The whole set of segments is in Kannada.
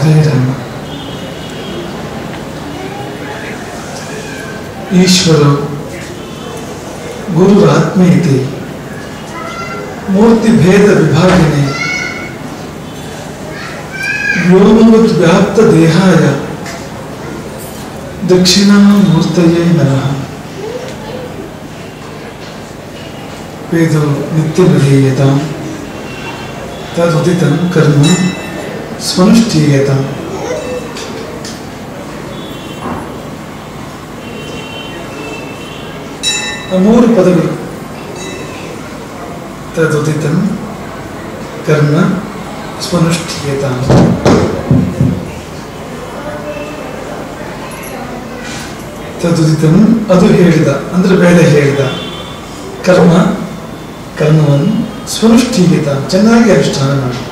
ಹರೇ ರಾಮ ಈಶ್ವರ ಗುರು ಆತ್ಮೀಯತೆ ಮೂರ್ತಿ ಭೇದ ವಿಭಾಗಿನಿ ವ್ಯೋಮವತ್ ವ್ಯಾಪ್ತ ದೇಹಾಯ ದಕ್ಷಿಣಾಮೂರ್ತಯೇ ನಮಃ ವೇದೋ ನಿತ್ಯವಿಧೇಯತಾಂ ತದುದಿತಂ ಕರ್ಮ ಸ್ವನುಷ್ಠೀಯತಾಂ ಆ ಮೂರು ಪದಗಳು ತದುದಿತಂ ಕರ್ಮ ಸ್ವನುಷ್ಠೀಯತಾಂ ತದುದಿತಂ ಅದು ಹೇಳಿದ ಅಂದ್ರೆ ವೇದ ಹೇಳಿದ ಕರ್ಮ ಕರ್ಮವನ್ನು ಸ್ವನುಷ್ಠೀಯತ ಚೆನ್ನಾಗಿ ಅನುಷ್ಠಾನ ಮಾಡಿ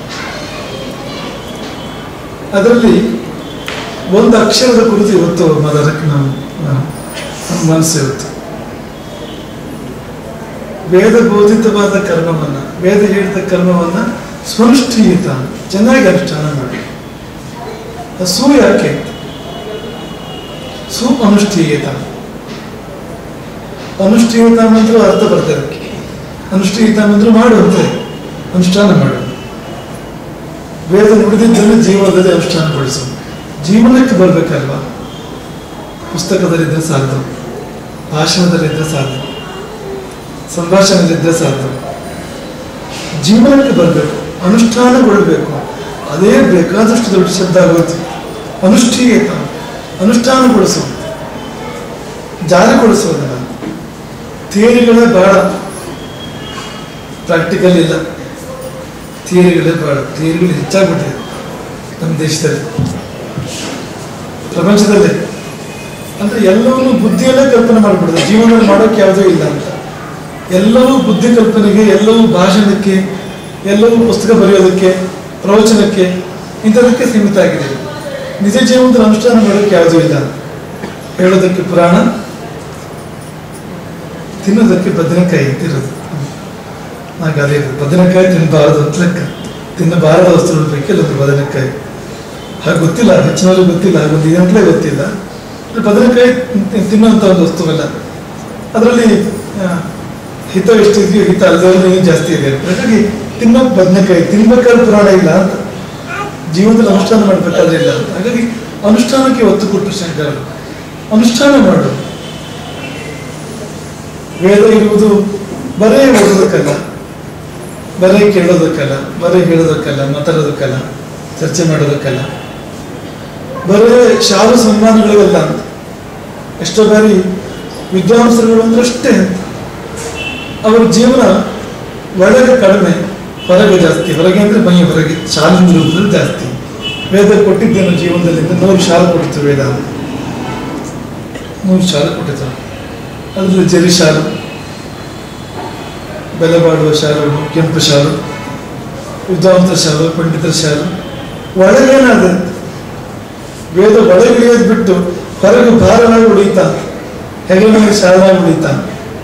ಅದರಲ್ಲಿ ಒಂದು ಅಕ್ಷರದ ಕುರಿತು ಇವತ್ತು ಮೊದಲಕ್ಕೆ ನಾವು ನಾವು ನಮ್ಮ ಮನಸ್ಸು ಇವತ್ತು ವೇದ ಬೋಧಿತವಾದ ಕರ್ಮವನ್ನ ವೇದ ಹೇಳಿದ ಕರ್ಮವನ್ನ ಸ್ವನುಷ್ಠೀಯತ ಚೆನ್ನಾಗಿ ಅನುಷ್ಠಾನ ಮಾಡಿ ಆ ಸು ಯಾಕೆ ಸು ಅನುಷ್ಠೀಯತ ಅನುಷ್ಠೀಯತ ಮಂತ್ರ ಅರ್ಥ ಬರ್ತದೆ ಅದಕ್ಕೆ ಅನುಷ್ಠೀಯತ ಮಂತ್ರ ಮಾಡು ಅಂತಾರೆ ಅನುಷ್ಠಾನ ಮಾಡು ವೇದ ನುಡಿದಿದ್ದನ್ನು ಜೀವನದಲ್ಲಿ ಅನುಷ್ಠಾನಗೊಳಿಸು ಜೀವನಕ್ಕೆ ಬರಬೇಕಲ್ವಾ ಪುಸ್ತಕದಲ್ಲಿದ್ದರೆ ಸಾಲದು ಭಾಷಣದಲ್ಲಿದ್ದರೆ ಸಾಲದು ಸಂಭಾಷಣೆಯಲ್ಲಿದ್ದರೆ ಸಾಲದು ಜೀವನಕ್ಕೆ ಬರಬೇಕು ಅನುಷ್ಠಾನಗೊಳ್ಳಬೇಕು ಅದೇ ಬೇಕಾದಷ್ಟು ದೊಡ್ಡ ಶಬ್ದ ಆಗೋಯ್ತು ಅನುಷ್ಠೀಯತ ಅನುಷ್ಠಾನಗೊಳಿಸು ಜಾರಿಗೊಳಿಸೋದನ್ನ ಥಿಯರಿಗಳೇ ಬೇಡ ಪ್ರಾಕ್ಟಿಕಲ್ ಇಲ್ಲ ಥಿಯರಿಗಳೇ ಬೇಡ ಥಿಯರಿಗಳು ಹೆಚ್ಚಾಗ್ಬಿಟ್ಟಿದೆ ನಮ್ಮ ದೇಶದಲ್ಲಿ ಪ್ರಪಂಚದಲ್ಲೇ ಅಂದ್ರೆ ಎಲ್ಲವನ್ನೂ ಬುದ್ಧಿಯಲ್ಲೇ ಕಲ್ಪನೆ ಮಾಡಿಬಿಡೋದು ಜೀವನದಲ್ಲಿ ಮಾಡೋಕೆ ಯಾವುದೂ ಇಲ್ಲ ಅಂತ ಎಲ್ಲವೂ ಬುದ್ಧಿ ಕಲ್ಪನೆಗೆ ಎಲ್ಲವೂ ಭಾಷಣಕ್ಕೆ ಎಲ್ಲವೂ ಪುಸ್ತಕ ಬರೆಯೋದಕ್ಕೆ ಪ್ರವಚನಕ್ಕೆ ಇಂಥದಕ್ಕೆ ಸೀಮಿತ ಆಗಿದೆ ನಿಜ ಜೀವನದಲ್ಲಿ ಅನುಷ್ಠಾನ ಮಾಡೋಕ್ಕೆ ಯಾವುದೂ ಇಲ್ಲ ಹೇಳೋದಕ್ಕೆ ಪುರಾಣ ತಿನ್ನೋದಕ್ಕೆ ಬದನೆಕಾಯಿ ಅಂತಿರೋದು ನಾಗ ಅದೇ ಬದನೆಕಾಯಿ ತಿನ್ನಬಾರದು ಅಂತ ಲೆಕ್ಕ ತಿನ್ನಬಾರದ ವಸ್ತುಗಳ ಪೈಕಿ ಅಲ್ಲೊಂದು ಬದನೆಕಾಯಿ ಹಾಗೆ ಗೊತ್ತಿಲ್ಲ ಹೆಚ್ಚಿನವ್ರಿಗೆ ಗೊತ್ತಿಲ್ಲ ಹಾಗೊಂದು ಇದಂತಲೇ ಗೊತ್ತಿಲ್ಲ ಅಂದ್ರೆ ಬದನೆಕಾಯಿ ತಿ- ತಿನ್ನುವಂಥ ಒಂದು ವಸ್ತುವಲ್ಲ ಅದರಲ್ಲಿ ಆ, ಹಿತ ಎಷ್ಟಿದೆಯೋ ಹಿತ ಅಲ್ಲದವ್ರಿಗೆ ಜಾಸ್ತಿ ಇದೆ ಹಾಗಾಗಿ ತಿನ್ನೋ ಬದನೆಕಾಯಿ ತಿನ್ಬೇಕಾದ್ರೆ ಪುರಾಣ ಇಲ್ಲ ಅಂತ ಜೀವನದಲ್ಲಿ ಅನುಷ್ಠಾನ ಮಾಡಬೇಕಾದ್ರೆ ಇಲ್ಲ ಅಂತ ಹಾಗಾಗಿ ಅನುಷ್ಠಾನಕ್ಕೆ ಒತ್ತು ಕೊಟ್ಟು ಶಂಕರರು ಅನುಷ್ಠಾನ ಮಾಡು ವೇದ ಇರುವುದು ಬರೇ ಓದೋದಕ್ಕಲ್ಲ ಬರೇ ಕೇಳೋದಕ್ಕಲ್ಲ ಬರೇ ಹೇಳೋದಕ್ಕಲ್ಲ ಮಾತಾಡೋದಕ್ಕಲ್ಲ ಚರ್ಚೆ ಮಾಡೋದಕ್ಕಲ್ಲ ಬರೇ ಶಾಲು ಸನ್ಮಾನಗಳಿಗೆಲ್ಲ ಅಂತ ಎಷ್ಟೋ ಬಾರಿ ವಿದ್ವಾಂಸರುಗಳು ಅಂದ್ರೆ ಅಷ್ಟೇ ಅಂತ ಅವರ ಜೀವನ ಒಳಗೆ ಕಡಿಮೆ ಹೊರಗೆ ಜಾಸ್ತಿ ಹೊರಗೆ ಅಂದ್ರೆ ಮೈ ಹೊರಗೆ ಶಾಲಿನ ರೂಪದಲ್ಲಿ ಜಾಸ್ತಿ ವೇದ ಕೊಟ್ಟಿದ್ದೇನು ಜೀವನದಲ್ಲಿ ಅಂದ್ರೆ ನೂರು ಶಾಲೆ ಕೊಟ್ಟಿತ್ತು ವೇದ ನೂರು ಶಾಲೆ ಕೊಟ್ಟಿತ್ತು ಅದರಲ್ಲಿ ಜರಿ ಶಾಲು ಬೆಲೆ ಬಾಳುವ ಶಾಲು ಕೆಂಪು ಶಾಲು ವಿದ್ವಾಂಸರ ಶಾಲು ಪಂಡಿತರ ಶಾಲು ಒಳಗೇನಾದ ವೇದ ಒಳಗೆ ಇಳಿಯೋದು ಬಿಟ್ಟು ಹೊರಗೆ ಭಾರವಾಗಿ ಉಳಿತಾನೆ ಹೆಗಲಿನ ಶಾಲಾಗಿ ಉಳಿತಾನೆ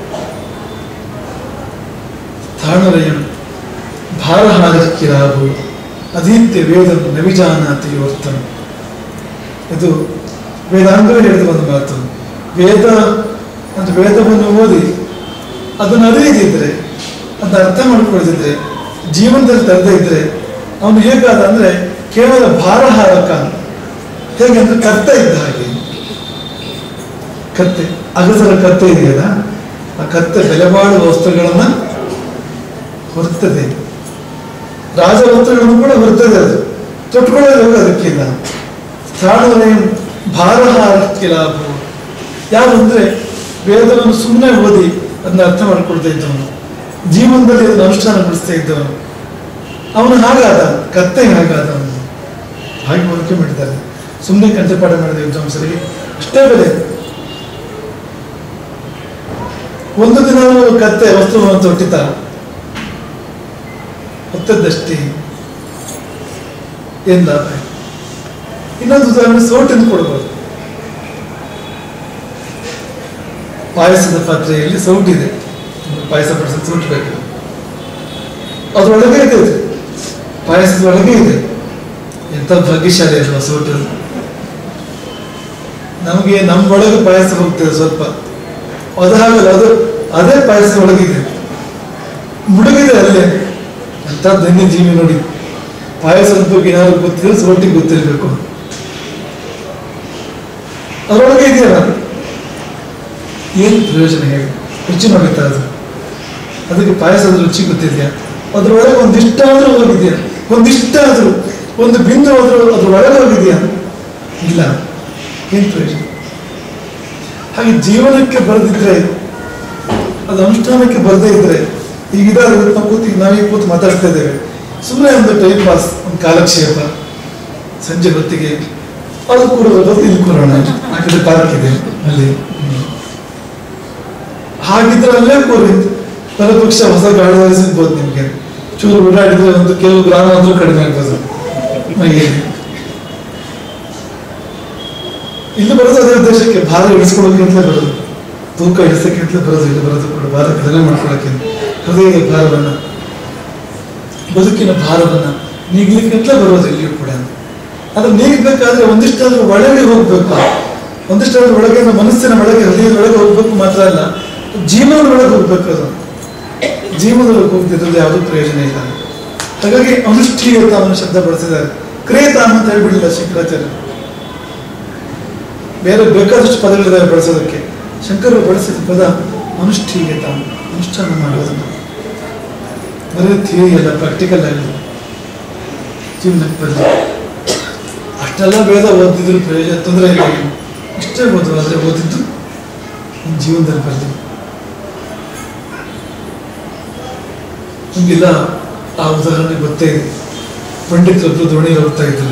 ತಾಣರಯಂ ಭಾರಹಾರಕ್ಕಿರಾಗು ಅದೀತ್ಯ ವೇದಂ ನವಿಜಾನಾತಿ ವರ್ತಂ ಇದು ವೇದಾಂಗವೇ ಹೇಳಿದ ಒಂದು ಮಾತು ವೇದ ಅಂತ ವೇದವನ್ನು ಓದಿ ಅದನ್ನು ಅರಿಯದಿದ್ರೆ ಅದನ್ನ ಅರ್ಥ ಮಾಡ್ಕೊಳ್ಳದಿದ್ರೆ ಜೀವನದಲ್ಲಿ ತರದೇ ಇದ್ರೆ ಅವನು ಹೇಗಾದ ಅಂದ್ರೆ ಕೇವಲ ಭಾರಹಾರಕ ಹೇಗೆ ಅಂದ್ರೆ ಕತ್ತೆ ಇದ್ದ ಹಾಗೆ ಕತ್ತೆ ಅಗಸರ ಕತ್ತೆ ಇದೆಯಲ್ಲ ಆ ಕತ್ತೆ ಬೆಲೆ ಬಾಳುವ ವಸ್ತುಗಳನ್ನ ಹೊರ್ತದೆ ರಾಜ ವಸ್ತ್ರಗಳನ್ನು ಕೂಡ ಹೊರ್ತದೆ ಅದು ತೊಟ್ಕೊಳ್ಳೋದು ಹೋಗಿ ಅದಕ್ಕಿಲ್ಲ ಸ್ಥಾನವೇ ಭಾರಹಾರಕ್ಕೆ ಲಾಭ ಯಾರು ಅಂದ್ರೆ ವೇದವನ್ನು ಸುಮ್ಮನೆ ಓದಿ ಅದನ್ನ ಅರ್ಥ ಮಾಡ್ಕೊಳ್ತಾ ಇದ್ದವನು ಜೀವನದಲ್ಲಿ ಅದನ್ನು ಅನುಷ್ಠಾನಗೊಳಿಸ್ತಾ ಇದ್ದವನು ಅವನು ಹಾಗಾದ ಕತ್ತೆ ಹಾಗಾದ ಅವನು ಹಾಗೆ ಹೋಲಿಕೆ ಮಾಡಿದ್ದಾರೆ ಸುಮ್ಮನೆ ಕಂಠಪಾಠ ಮಾಡಿದ ವಿದ್ವಾಂಸರಿಗೆ ಅಷ್ಟೇ ಬೆಲೆ ಒಂದು ದಿನ ಅವನು ಕತ್ತೆ ವಸ್ತ್ರವನ್ನು ತೊಟ್ಟಿತ ಹೊತ್ತದ್ದಷ್ಟೇ ಏನ್ ಲಾಭ ಇನ್ನೊಂದು ಉದಾಹರಣೆ ಸೋಟನ್ನು ಕೊಡಬಹುದು ಪಾಯಸದ ಪಾತ್ರೆಯಲ್ಲಿ ಸೌಟಿದೆ ಪಾಯಸ ಪಡಿಸಲು ಸೌಟು ಬೇಕು ಅದರೊಳಗೆ ಇದೆ ಅದು. ಪಾಯಸದ ಒಳಗೆ ಇದೆ ಎಂತ ಭಾಗ್ಯಶಾಲಿ ಅಲ್ವಾ ಸೋಟು ನಮಗೆ ನಮ್ಮೊಳಗೆ ಪಾಯಸ ಹೋಗ್ತದೆ ಸ್ವಲ್ಪ ಅದು ಹಾಗಲ್ಲ ಅದು ಅದೇ ಪಾಯಸ ಒಳಗಿದೆ ಮುಳುಗಿದೆ ಅಲ್ಲೇ ಅಂತ ಧನ್ಯ ಜೀವಿ ನೋಡಿ ಪಾಯಸದ ಬಗ್ಗೆ ಏನಾದ್ರು ಗೊತ್ತಿದ್ರೆ ಸೋಟಿಗೆ ಗೊತ್ತಿರಬೇಕು ಅದರೊಳಗೆ ಇದೆಯಲ್ಲ ಏನು ಪ್ರಯೋಜನ ಹೇಳಿ ರುಚಿ ನೋಡುತ್ತಾ ಅದು ಅದಕ್ಕೆ ಪಾಯಸದ ರುಚಿ ಗೊತ್ತಿದೆಯಾ ಅದ್ರೊಳಗೆ ಒಂದಿಷ್ಟಾದ್ರೂ ಹೋಗಿದೆಯಾ ಒಂದಿಷ್ಟಾದ್ರೂ ಒಂದು ಬಿಂದು ಆದ್ರೂ ಅದ್ರೊಳಗೆ ಹೋಗಿದೆಯಾ ಇಲ್ಲ ಏನು ಪ್ರಯೋಜನ ಹಾಗೆ ಜೀವನಕ್ಕೆ ಬರೆದಿದ್ರೆ ಅದು ಅನುಷ್ಠಾನಕ್ಕೆ ಬರದೇ ಇದ್ರೆ ಈಗ ಇದಾದ್ರೆ ನಾವು ಕೂತು ಈಗ ನಾವೀಗ ಕೂತು ಮಾತಾಡ್ತಾ ಇದ್ದೇವೆ ಸುಮ್ಮನೆ ಒಂದು ಟೈಮ್ ಪಾಸ್ ಒಂದು ಕಾಲಕ್ಷೇಪ ಸಂಜೆ ಹೊತ್ತಿಗೆ ಅದು ಕೂಡ ಬರೋದು ಇಲ್ಲಿ ಕೂರೋಣ ಆ ಕಡೆ ಪಾರ್ಕ್ ಇದೆ ಅಲ್ಲಿ ಹ್ಮ್. ಹಾಗಿದ್ರೆ ಅಲ್ಲೇ ಕೂರಿ ಪರಪಕ್ಷ ಹೊಸ ಗಾಳಿ ಸಿಗ್ಬೋದು ನಿಮ್ಗೆ ಚೂರು ಓಡಾಡಿದ್ರೆ ಒಂದು ಕೆಲವು ಗ್ರಾಮ ಆದ್ರೂ ಕಡಿಮೆ ಆಗ್ಬೋದು ಮೈಯಲ್ಲಿ ಇಲ್ಲಿ ಬರೋದು ಅದೇ ಉದ್ದೇಶಕ್ಕೆ ಭಾರ ಇಳಿಸ್ಕೊಳ್ಳೋಕೆ ಅಂತಲೇ ಬರೋದು ತೂಕ ಇಳಿಸಕ್ಕೆ ಅಂತಲೇ ಬರೋದು ಇಲ್ಲಿ ಬರೋದು ಕೂಡ ಭಾರ ಕಡಿಮೆ ಮಾಡ್ಕೊಳ್ಳೋಕೆ ಹೃದಯ ಭಾರವನ್ನ ಬದುಕಿನ ಭಾರವನ್ನ ನೀಗ್ಲಿಕ್ಕೆ ಅಂತಲೇ ಬರೋದು ಇಲ್ಲಿಯೂ ಕೂಡ ಅದು ನೀಗಬೇಕಾದ್ರೆ ಒಂದಿಷ್ಟಾದ್ರೂ ಒಳಗೆ ಹೋಗ್ಬೇಕು ಒಂದಿಷ್ಟಾದ್ರೂ ಒಳಗೆ ನಮ್ಮ ಮನಸ್ಸಿನ ಒಳಗೆ ಹೃದಯದ ಒಳಗೆ ಹೋಗ್ಬೇಕು ಮಾತ್ರ ಅಲ್ಲ ಜೀವನದ ಒಳಗೆ ಹೋಗ್ಬೇಕು ಅದು ಜೀವನದೊಳಗೆ ಹೋಗ್ತಿರೋದು ಯಾವುದೂ ಪ್ರಯೋಜನ ಇಲ್ಲ ಹಾಗಾಗಿ ಅನುಷ್ಠೀಯತ ಅನ್ನೋ ಶಬ್ದ ಬಳಸಿದ್ದಾರೆ ಕ್ರಿಯತಾಮ ಅಂತ ಹೇಳ್ಬಿಡಲಿಲ್ಲ ಶಂಕರಾಚಾರ್ಯ ಬೇರೆ ಬೇಕಾದಷ್ಟು ಪದಗಳಿದ್ದಾವೆ ಬಳಸೋದಕ್ಕೆ ಶಂಕರರು ಬಳಸಿದ ಪದ ಅನುಷ್ಠೀಯತ ಅನುಷ್ಠಾನ ಮಾಡುವುದನ್ನು ಬರೀ ಥಿಯರಿ ಅಲ್ಲ ಪ್ರಾಕ್ಟಿಕಲ್ ಆಗಿ ಜೀವನಕ್ಕೆ ಬರಲಿ ಅಷ್ಟೆಲ್ಲ ವೇದ ಓದಿದ್ರು ಪ್ರಯೋಜನ ತೊಂದರೆ ಇಲ್ಲ ಏನು. ಇಷ್ಟೇ ಓದು ಆದರೆ ಓದಿದ್ದು ನಿನ್ನ ಜೀವನದಲ್ಲಿ ಬರಲಿ ನಿಮಗೆಲ್ಲ ಆ ಉದಾಹರಣೆ ಗೊತ್ತೇ ಇದೆ ಪಂಡಿತರೊಬ್ಬರು ದೋಣಿಯಲ್ಲಿ ಹೋಗ್ತಾ ಇದ್ರು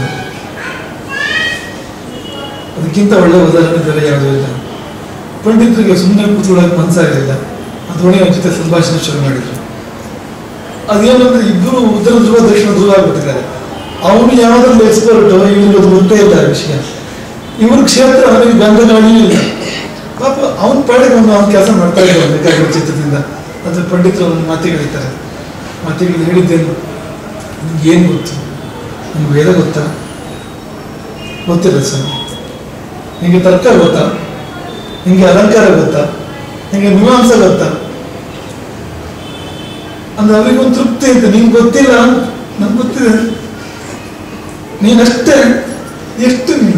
ಅದಕ್ಕಿಂತ ಒಳ್ಳೆ ಉದಾಹರಣೆ ಬೇರೆ ಯಾವುದೂ ಇಲ್ಲ ಪಂಡಿತರಿಗೆ ಸುಮ್ಮನೆ ಕೂತ್ಕೊಳ್ಳೋಕೆ ಮನಸ್ಸಾಗಲಿಲ್ಲ ಆ ದೋಣಿಯ ಜೊತೆ ಸಂಭಾಷಣೆ ಶುರು ಮಾಡಿದ್ರು ಅದೇನು ಅಂದ್ರೆ ಇಬ್ಬರು ಉತ್ತರ ಧ್ರುವ ದಕ್ಷಿಣ ಧ್ರುವ ಆಗ್ಬಿಟ್ಟಿದ್ದಾರೆ ಅವನು ಯಾವ್ದ್ರಲ್ಲಿ ಎಕ್ಸ್ಪರ್ಟ್ ಇವನಿಗೆ ಅದು ಗೊತ್ತೇ ಇಲ್ಲ ಆ ವಿಷಯ ಇವ್ರ ಕ್ಷೇತ್ರ ಅವನಿಗೆ ಗಂಧಗಾಳಿಯೂ ಇಲ್ಲ ಪಾಪ ಅವನ ಪಾಡಿಗೆ ಅವನು ಅವನ ಕೆಲಸ ಮಾಡ್ತಾ ಇದ್ದಾನೆ ಬೇಕಾಗಿರೋ ಚಿತ್ರದಿಂದ ಅದು ಪಂಡಿತರು ಅವನ ಮಾತಿಗಳಿದ್ದಾರೆ ಮಾತಿಗಳು ಹೇಳಿದ್ದೇನು ನಿಮ್ಗೆ ಏನು ಗೊತ್ತು ನಿಮ್ಗೆ ವೇದ ಗೊತ್ತಾ ಗೊತ್ತಿಲ್ಲ ಸರ್ ನಿಮಗೆ ತರ್ಕ ಗೊತ್ತಾ ನಿಮಗೆ ಅಲಂಕಾರ ಗೊತ್ತಾ ನಿಮಗೆ ಮೀಮಾಂಸ ಗೊತ್ತಾ ಅಂದ್ರೆ ಅವರಿಗೊಂದು ತೃಪ್ತಿ ಅಂತ ನಿಂಗೆ ಗೊತ್ತಿಲ್ಲ ನಂಗೆ ಗೊತ್ತಿದೆ ನೀನಷ್ಟೇ ಎಷ್ಟು ನೀನು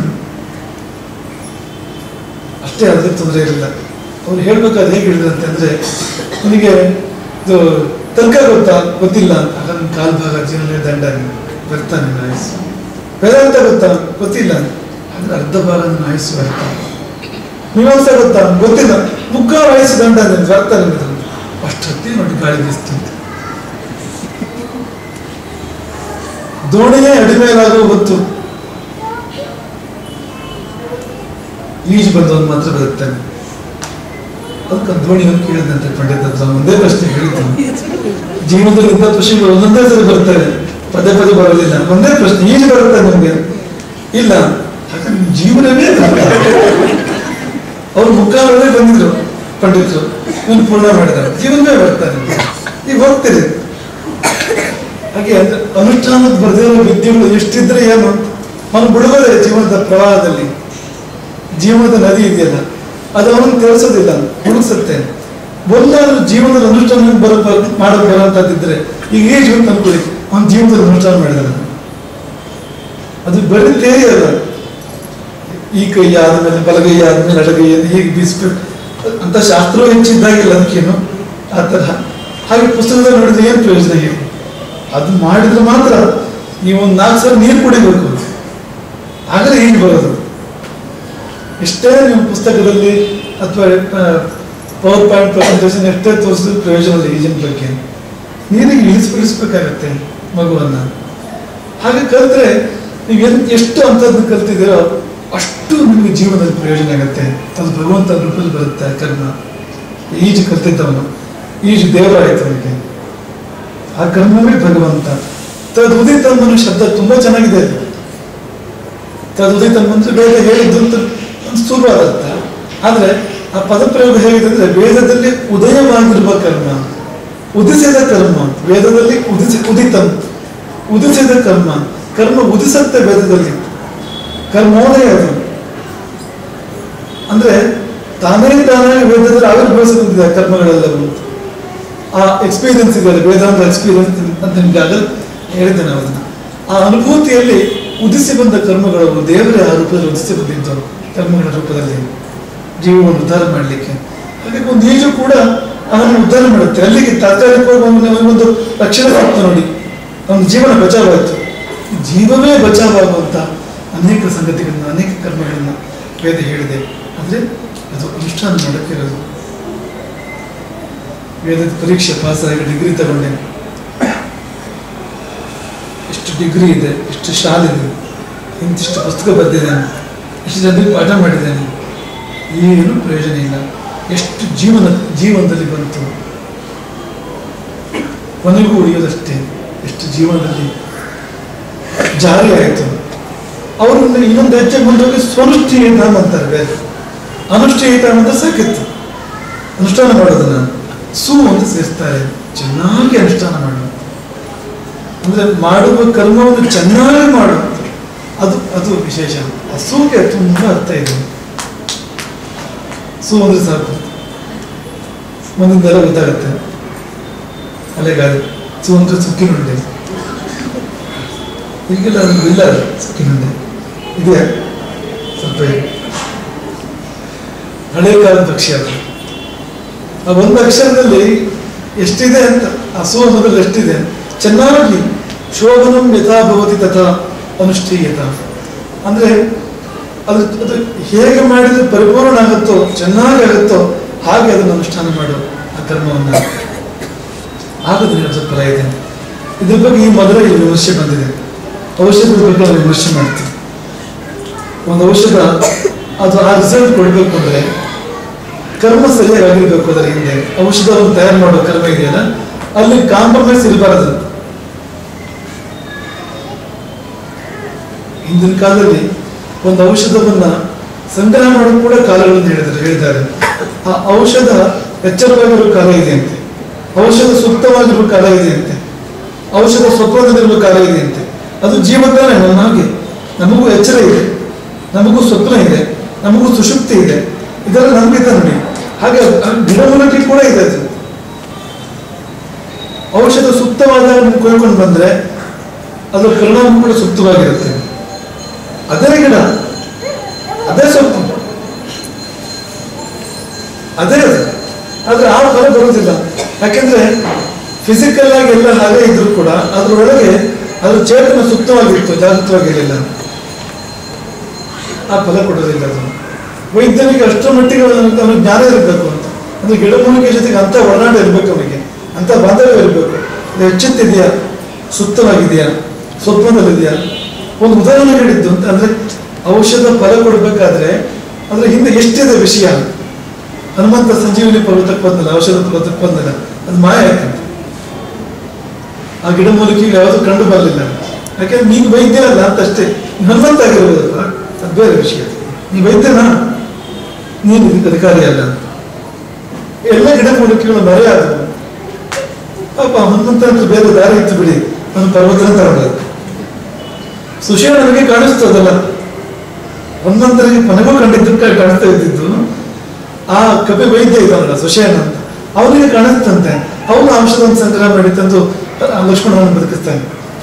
ಅಷ್ಟೇ ಅದ್ರ ತೊಂದರೆ ಇರಲಿಲ್ಲ ಅವ್ರು ಹೇಳ್ಬೇಕಾದ್ರೆ ಹೇಗೆ ಹೇಳಿದ್ರಂತೆ ಅಂದ್ರೆ ನಿನಗೆ ಇದು ತರ್ಕ ಗೊತ್ತಾ ಗೊತ್ತಿಲ್ಲ ಅಂತ ಆಗ ನಿನ್ ಕಾಲ್ ಭಾಗ ಜೀವನ ದಂಡ ನೀನು ವ್ಯರ್ಥ ನಿನ್ನ ಆಯಸ್ಸು ವೇದಾಂತ ಗೊತ್ತಾ ಗೊತ್ತಿಲ್ಲ ಅಂದ್ರೆ ಅರ್ಧ ಭಾಗ ನನ್ನ ಆಯಸ್ಸು ವ್ಯರ್ಥ ಮೀಮಾಂಸ ಗೊತ್ತಾ ಗೊತ್ತಿಲ್ಲ ಮುಕ್ಕಾಲು ಆಯಸ್ಸು ದಂಡ ನಿನ್ನ ವ್ಯರ್ಥ ನಿನ್ನದು ಅಷ್ಟೊತ್ತಿ ನೋಡಿ ಗಾಳಿ ಬೀಸ್ತಿತ್ತು ದೋಣಿಯೇ ಅಡಿಮೇಲಾಗುವ ಹೊತ್ತು ಈಜು ಬಂದವನು ಮಾತ್ರ ಬದುಕ್ತಾನೆ ಅದಕ್ಕೆ ದೋಣಿ ಅವ್ನು ಕೇಳಿದಂತೆ ಪಂಡಿತ ಹತ್ರ ಒಂದೇ ಪ್ರಶ್ನೆ ಹೇಳಿದ್ದಾನೆ ಜೀವನದಲ್ಲಿ ಇಂಥ ಪ್ರಶ್ನೆಗಳು ಒಂದೊಂದೇ ಸರಿ ಬರ್ತವೆ ಪದೇ ಪದೇ ಬರೋದಿಲ್ಲ ಒಂದೇ ಪ್ರಶ್ನೆ ಈಜು ಬರುತ್ತೆ ನಮ್ಗೆ ಇಲ್ಲ ಹಾಗಾದ್ರೆ ನಿಮ್ ಜೀವನವೇ ವ್ಯರ್ಥ. ಅವ್ರು ಮುಖಾಲೇ ಬಂದಿದ್ರು ಪಂಡಿತರು ಇವನು ಪೂರ್ಣ ಮಾಡಿದ್ದಾರೆ ಜೀವನವೇ ಬರ್ತಾನೆ ಈಗ ಹೋಗ್ತೀರಿ ಹಾಗೆ ಅದು ಅನುಷ್ಠಾನದ ಬರೆದಿರೋ ವಿದ್ಯೆಗಳು ಎಷ್ಟಿದ್ರೆ ಏನು ಅವನು ಬಿಡುವುದೇ ಜೀವನದ ಪ್ರವಾಹದಲ್ಲಿ ಜೀವನದ ನದಿ ಇದೆಯಲ್ಲ ಅದು ಅವನಿಗೆ ತಿಳಿಸೋದಿಲ್ಲ ಮುಳುಗಿಸುತ್ತೆ ಒಂದಾದ್ರೂ ಜೀವನದ ಅನುಷ್ಠಾನ ಬರೋ ಮಾಡೋದು ಬರೋಂಥದ್ದಿದ್ರೆ ಈಗ ಈ ಜೀವನ ಅನ್ಕೊಳ್ಳಿ ಅವನ ಜೀವನದಲ್ಲಿ ಅನುಷ್ಠಾನ ಮಾಡಿದಾನೆ ಅದು ಬರೀ ತೇರಿ ಅಲ್ಲ ಈ ಕೈ ಆದ್ಮೇಲೆ ಬಲಗೈ ಆದ್ಮೇಲೆ ಎಡಗೈ ಅಂತ ಹೀಗೆ ಬೀಸ್ಬೇಕು ಅಂತ ಶಾಸ್ತ್ರವೂ ಹೆಚ್ಚಿದ್ದಾಗಿಲ್ಲ ಅದಕ್ಕೇನು ಆ ತರಹ ಹಾಗೆ ಪುಸ್ತಕದಲ್ಲಿ ನೋಡಿದ್ರೆ ಏನು ಪ್ರಯೋಜನ ಇದೆ ಅದು ಮಾಡಿದ್ರೆ ಮಾತ್ರ ನೀವು ಒಂದು ನಾಲ್ಕು ಸಲ ನೀರು ಕುಡಿಬೇಕು ಆಗಲೇ ಹೀಗೆ ಬರೋದು ಎಷ್ಟೇ ನೀವು ಪುಸ್ತಕದಲ್ಲಿ ಅಥವಾ ಪವರ್ ಪಾಯಿಂಟ್ ಪ್ರೆಸೆಂಟೇಷನ್ ಎಷ್ಟೇ ತೋರಿಸಿದ್ರು ಪ್ರಯೋಜನ ಇಲ್ಲ ಈಜಿನ ಬಗ್ಗೆ ನೀರಿಗೆ ಇಳಿಸ್ ಇಳಿಸ್ಬೇಕಾಗತ್ತೆ ಮಗುವನ್ನ ಹಾಗೆ ಕಲಿತ್ರೆ ನೀವು ಎನ್ ಎಷ್ಟು ಅಂಥದ್ದು ಕಲ್ತಿದ್ದೀರೋ ಅಷ್ಟು ನಿಮಗೆ ಜೀವನದಲ್ಲಿ ಪ್ರಯೋಜನ ಆಗುತ್ತೆ ಅದು ಭಗವಂತ ರೂಪದಲ್ಲಿ ಬರುತ್ತೆ ಕರ್ಮ ಈಜು ಕಲ್ತಿದ್ದವನು ಈಜು ದೇವರಾಯಿತು ಅವನಿಗೆ ಆ ಕರ್ಮವೇ ಭಗವಂತ ತದುದಿತಮ್ಮನ ಶಬ್ದ ತುಂಬಾ ಚೆನ್ನಾಗಿದೆ ಅದು ತದುದಿತಮ್ಮ ಅಂದ್ರೆ ವೇದ ಹೇಳಿದ್ದು ಅಂತ ಒಂದು ಸ್ಥೂಲವಾದ ಅರ್ಥ ಆದ್ರೆ ಆ ಪದಪ್ರಯೋಗ ಹೇಗಿದೆ ಅಂದ್ರೆ ವೇದದಲ್ಲಿ ಉದಯವಾಗಿರುವ ಕರ್ಮ ಉದಿಸಿದ ಕರ್ಮ ವೇದದಲ್ಲಿ ಉದಿಸಿ ಉದಿತಂ ಉದಿಸಿದ ಕರ್ಮ ಕರ್ಮ ಉದಿಸತ್ತೆ ವೇದದಲ್ಲಿ ಕರ್ಮೋದಯ ಅದು ಅಂದ್ರೆ ತಾನೇ ತಾನಾಗಿ ವೇದದಲ್ಲಿ ಆವಿರ್ಭವಿಸುತ್ತಿದೆ ಕರ್ಮಗಳೆಲ್ಲವೂ ಆ ಎಕ್ಸ್ಪೀರಿಯನ್ಸ್ ಇದೆ ವೇದಾಂತ ಎಕ್ಸ್ಪೀರಿಯನ್ಸ್ ಅಂತ ನಿಮ್ಗೆ ಆಗಲ್ಲ ಹೇಳಿದ್ದೆ ನಾವು ಅದನ್ನ ಆ ಅನುಭೂತಿಯಲ್ಲಿ ಉದಿಸಿ ಬಂದ ಕರ್ಮಗಳು ದೇವರೇ ಆ ರೂಪದಲ್ಲಿ ಉದಿಸಿ ಬಂದಿದ್ದು ಕರ್ಮಗಳ ರೂಪದಲ್ಲಿ ಜೀವವನ್ನು ಉದ್ಧಾರ ಮಾಡಲಿಕ್ಕೆ ಹಾಗಾಗಿ ಒಂದು ಈಜು ಕೂಡ ಅವನನ್ನು ಉದ್ಧಾರ ಮಾಡುತ್ತೆ ಅಲ್ಲಿಗೆ ತಾತ್ಕಾಲಿಕವಾಗಿ ಅವನ ಒಂದು ರಕ್ಷಣೆ ಸಿಕ್ತು ನೋಡಿ ಅವನ ಜೀವನ ಬಚಾವಾಯಿತು ಜೀವವೇ ಬಚಾವಾಗುವಂತ ಅನೇಕ ಸಂಗತಿಗಳನ್ನ ಅನೇಕ ಕರ್ಮಗಳನ್ನ ವೇದ ಹೇಳಿದೆ ಅಂದ್ರೆ ಅದು ಅನುಷ್ಠಾನ ಮಾಡಕ್ಕೆ ಇರೋದು ವೇದದ ಪರೀಕ್ಷೆ ಪಾಸ್ ಆಗಿ ಡಿಗ್ರಿ ತಗೊಂಡೆ ಎಷ್ಟು ಡಿಗ್ರಿ ಇದೆ ಎಷ್ಟು ಶಾಲಿದೆ ಇಂತಿಷ್ಟು ಪುಸ್ತಕ ಬರೆದಿದ್ದೇನೆ ಎಷ್ಟು ಜನರಿಗೆ ಪಾಠ ಮಾಡಿದ್ದೇನೆ ಏನು ಪ್ರಯೋಜನ ಇಲ್ಲ ಎಷ್ಟು ಜೀವನ ಜೀವನದಲ್ಲಿ ಬಂತು ಕೊನೆಗೂ ಉಳಿಯೋದಷ್ಟೇ ಎಷ್ಟು ಜೀವನದಲ್ಲಿ ಜಾರಿ ಆಯಿತು ಅವರು ಇನ್ನೊಂದು ಹೆಜ್ಜೆ ಮುಂದೋಗಿ ಸ್ವನುಷ್ಠೀಯತ ಅಂತಾರೆ ಬೇರೆ ಅನುಷ್ಠೀಯತ ಅಂತ ಸಾಕಿತ್ತು ಅನುಷ್ಠಾನ ಮಾಡೋದನ್ನ ಸು ಅಂತ ಸೇರಿಸ್ತಾರೆ ಚೆನ್ನಾಗಿ ಅನುಷ್ಠಾನ ಮಾಡು ಅಂದ್ರೆ ಮಾಡುವ ಕರ್ಮವನ್ನು ಚೆನ್ನಾಗಿ ಮಾಡು ಅದು ಅದು ವಿಶೇಷ ಆ ಸೂಗೆ ತುಂಬಾ ಅರ್ಥ ಇದೆ ಸು ಅಂದ್ರೆ ಸಾಕು ಮುಂದಿಂದೆಲ್ಲ ಗೊತ್ತಾಗತ್ತೆ ಅಲೆಗಾರಿ ಸು ಅಂದ್ರೆ ಸುಕ್ಕಿನುಂಡೆ ಈಗೆಲ್ಲ ಅದು ಇಲ್ಲ ಅದು ಸುಕ್ಕಿನುಂಡೆ ಇದೆಯಾ ಸ್ವಲ್ಪ ಇದೆ. ಹಳೆ ಕಾಲದ ಪಕ್ಷಿ ಅದು ಆ ಒಂದು ಅಕ್ಷರದಲ್ಲಿ ಎಷ್ಟಿದೆ ಅಂತ ಆ ಸು ಅನ್ನೋದ್ರಲ್ಲಿ ಎಷ್ಟಿದೆ ಚೆನ್ನಾಗಿ ಶೋಭನಂ ಯಥಾ ಭವತಿ ತಥಾ ಅನುಷ್ಠೀಯತ ಅಂದ್ರೆ ಅದು ಅದು ಹೇಗೆ ಮಾಡಿದ್ರೆ ಪರಿಪೂರ್ಣ ಆಗುತ್ತೋ ಚೆನ್ನಾಗಿ ಆಗುತ್ತೋ ಹಾಗೆ ಅದನ್ನು ಅನುಷ್ಠಾನ ಮಾಡು ಆ ಕರ್ಮವನ್ನ ಆಗೋದಿಲ್ಲ ಸ್ವಲ್ಪ ಫಲ ಇದೆ ಇದ್ರ ಬಗ್ಗೆ ಈ ಮೊದಲೇ ಈ ವಿಮರ್ಶೆ ಬಂದಿದೆ ಔಷಧದ ಬಗ್ಗೆ ನಾವು ವಿಮರ್ಶೆ ಮಾಡ್ತೀವಿ ಒಂದು ಔಷಧ ಅದು ಆ ರಿಸಲ್ಟ್ ಕೊಡ್ಬೇಕು ಅಂದ್ರೆ ಕರ್ಮ ಸರಿಯಾಗಿ ಆಗಿರ್ಬೇಕು ಅದರ ಹಿಂದೆ ಔಷಧವನ್ನು ತಯಾರು ಮಾಡೋ ಕರ್ಮ ಇದೆಯಲ್ಲ ಅಲ್ಲಿ ಕಾಂಪ್ರಮೈಸ್ ಇರಬಾರದು ಹಿಂದಿನ ಕಾಲದಲ್ಲಿ ಒಂದು ಔಷಧವನ್ನ ಸಂಗ್ರಹ ಮಾಡೋದು ಕೂಡ ಕಾಲಗಳನ್ನು ಹೇಳಿದ್ದಾರೆ ಹೇಳಿದ್ದಾರೆ ಆ ಔಷಧ ಎಚ್ಚರವಾಗಿರುವ ಕಾಲ ಇದೆಯಂತೆ ಔಷಧ ಸೂಕ್ತವಾಗಿರುವ ಕಾಲ ಇದೆಯಂತೆ ಔಷಧ ಸ್ವಪ್ನದಲ್ಲಿರುವ ಕಾಲ ಇದೆಯಂತೆ ಅದು ಜೀವದಾನೆ ನಮ್ಮ ಹಾಗೆ ನಮಗೂ ಎಚ್ಚರ ಇದೆ ನಮಗೂ ಸ್ವಪ್ನ ಇದೆ ನಮಗೂ ಸುಷುಪ್ತಿ ಇದೆ ಇದೆಲ್ಲ ನಮಗಿದೆ ನೋಡಿ ಹಾಗೆ ಗಿಡಮೂಲಿಕೆ ಕೂಡ ಇದೆ ಅದು ಔಷಧ ಸೂಕ್ತವಾದಾಗ ನೀವು ಕೊಯ್ಕೊಂಡು ಬಂದ್ರೆ ಅದರ ಪರಿಣಾಮ ಕೂಡ ಸೂಕ್ತವಾಗಿರುತ್ತೆ ಅದೇ ಗಿಡ ಅದೇ ಸೊಪ್ಪು ಅದೇ ಅದು ಆದ್ರೆ ಆ ಫಲ ಬರುವುದಿಲ್ಲ ಯಾಕೆಂದ್ರೆ ಫಿಸಿಕಲ್ ಆಗಿ ಎಲ್ಲ ಹಾಗೆ ಇದ್ರು ಕೂಡ ಅದ್ರೊಳಗೆ ಅದ್ರ ಚೇತನ ಸೂಕ್ತವಾಗಿತ್ತು ಜಾಗೃತವಾಗಿರಲಿಲ್ಲ ಆ ಫಲ ಕೊಡೋದಿಲ್ಲ ಅದು ವೈದ್ಯನಿಗೆ ಅಷ್ಟರ ಮಟ್ಟಿಗೆ ಅವನಿಗೆ ಅವನಿಗೆ ಜ್ಞಾನ ಇರಬೇಕು ಅಂತ ಅಂದ್ರೆ ಗಿಡಮೂಲಿಕೆ ಜೊತೆಗೆ ಅಂತ ಒಡನಾಟ ಇರಬೇಕು ಅವನಿಗೆ ಅಂತ ಬಾಂಧವ್ಯ ಇರಬೇಕು ಇದು ಎಚ್ಚೆತ್ತಿದೆಯಾ ಸುಪ್ತವಾಗಿದೆಯಾ ಸ್ವಪ್ನದಲ್ಲಿದೆಯಾ ಒಂದು ಉದಾಹರಣೆ ಹೇಳಿದ್ದು ಅಂತ ಅಂದ್ರೆ ಔಷಧ ಫಲ ಕೊಡಬೇಕಾದ್ರೆ ಅದ್ರ ಹಿಂದೆ ಎಷ್ಟಿದೆ ವಿಷಯ ಹನುಮಂತ ಸಂಜೀವನಿ ಪರ್ವತಕ್ಕೆ ಬಂದಲ್ಲ ಔಷಧ ಪರ್ವತಕ್ಕೆ ಬಂದಲ್ಲ ಅದು ಮಾಯ ಆಯ್ತಂತೆ ಆ ಗಿಡಮೂಲಿಕೆಗಳು ಯಾವುದು ಕಂಡು ಬರಲಿಲ್ಲ ಯಾಕೆಂದ್ರೆ ನೀನು ವೈದ್ಯ ಅಲ್ಲ ಅಂತಷ್ಟೇ ನೀನು ಹನುಮಂತ ಆಗಿರ್ಬೋದಲ್ಲ ಅದು ಬೇರೆ ವಿಷಯ ನೀ ವೈದ್ಯನಾ ನೀನು ಇದಕ್ಕೆ ಅಧಿಕಾರಿ ಅಲ್ಲ ಎಲ್ಲ ಗಿಡಮೂಲಿಕೆಗಳು ಮರೆಯಾದವು ಪಾಪ ಹನುಮಂತ ಅಂತ ಬೇರೆ ದಾರಿ ಇತ್ತು ಬಿಡಿ ಅವನು ಪರ್ವತನ ತಗೊಂಡ ಸುಶೇಣನಿಗೆ ಕಾಣಿಸ್ತದಲ್ಲ ಹನುಮಂತನಿಗೆ ಕೊನೆಗೂ ಕಂಡಿದ್ದು ಕ- ಕಾಣಿಸ್ತಾ ಇದ್ದಿದ್ದು ಆ ಕಪಿ ವೈದ್ಯ ಇದ್ದಾನಲ್ಲ ಸುಶೇಣ ಅಂತ ಅವನಿಗೆ ಕಾಣಿಸ್ತಂತೆ ಅವನು ಔಷಧವನ್ನು ಸಂಗ್ರಹ ಮಾಡಿ ತಂದು ಆ ಲಕ್ಷ್ಮಣವನ್ನು ಬದುಕಿಸ್ತಾನೆ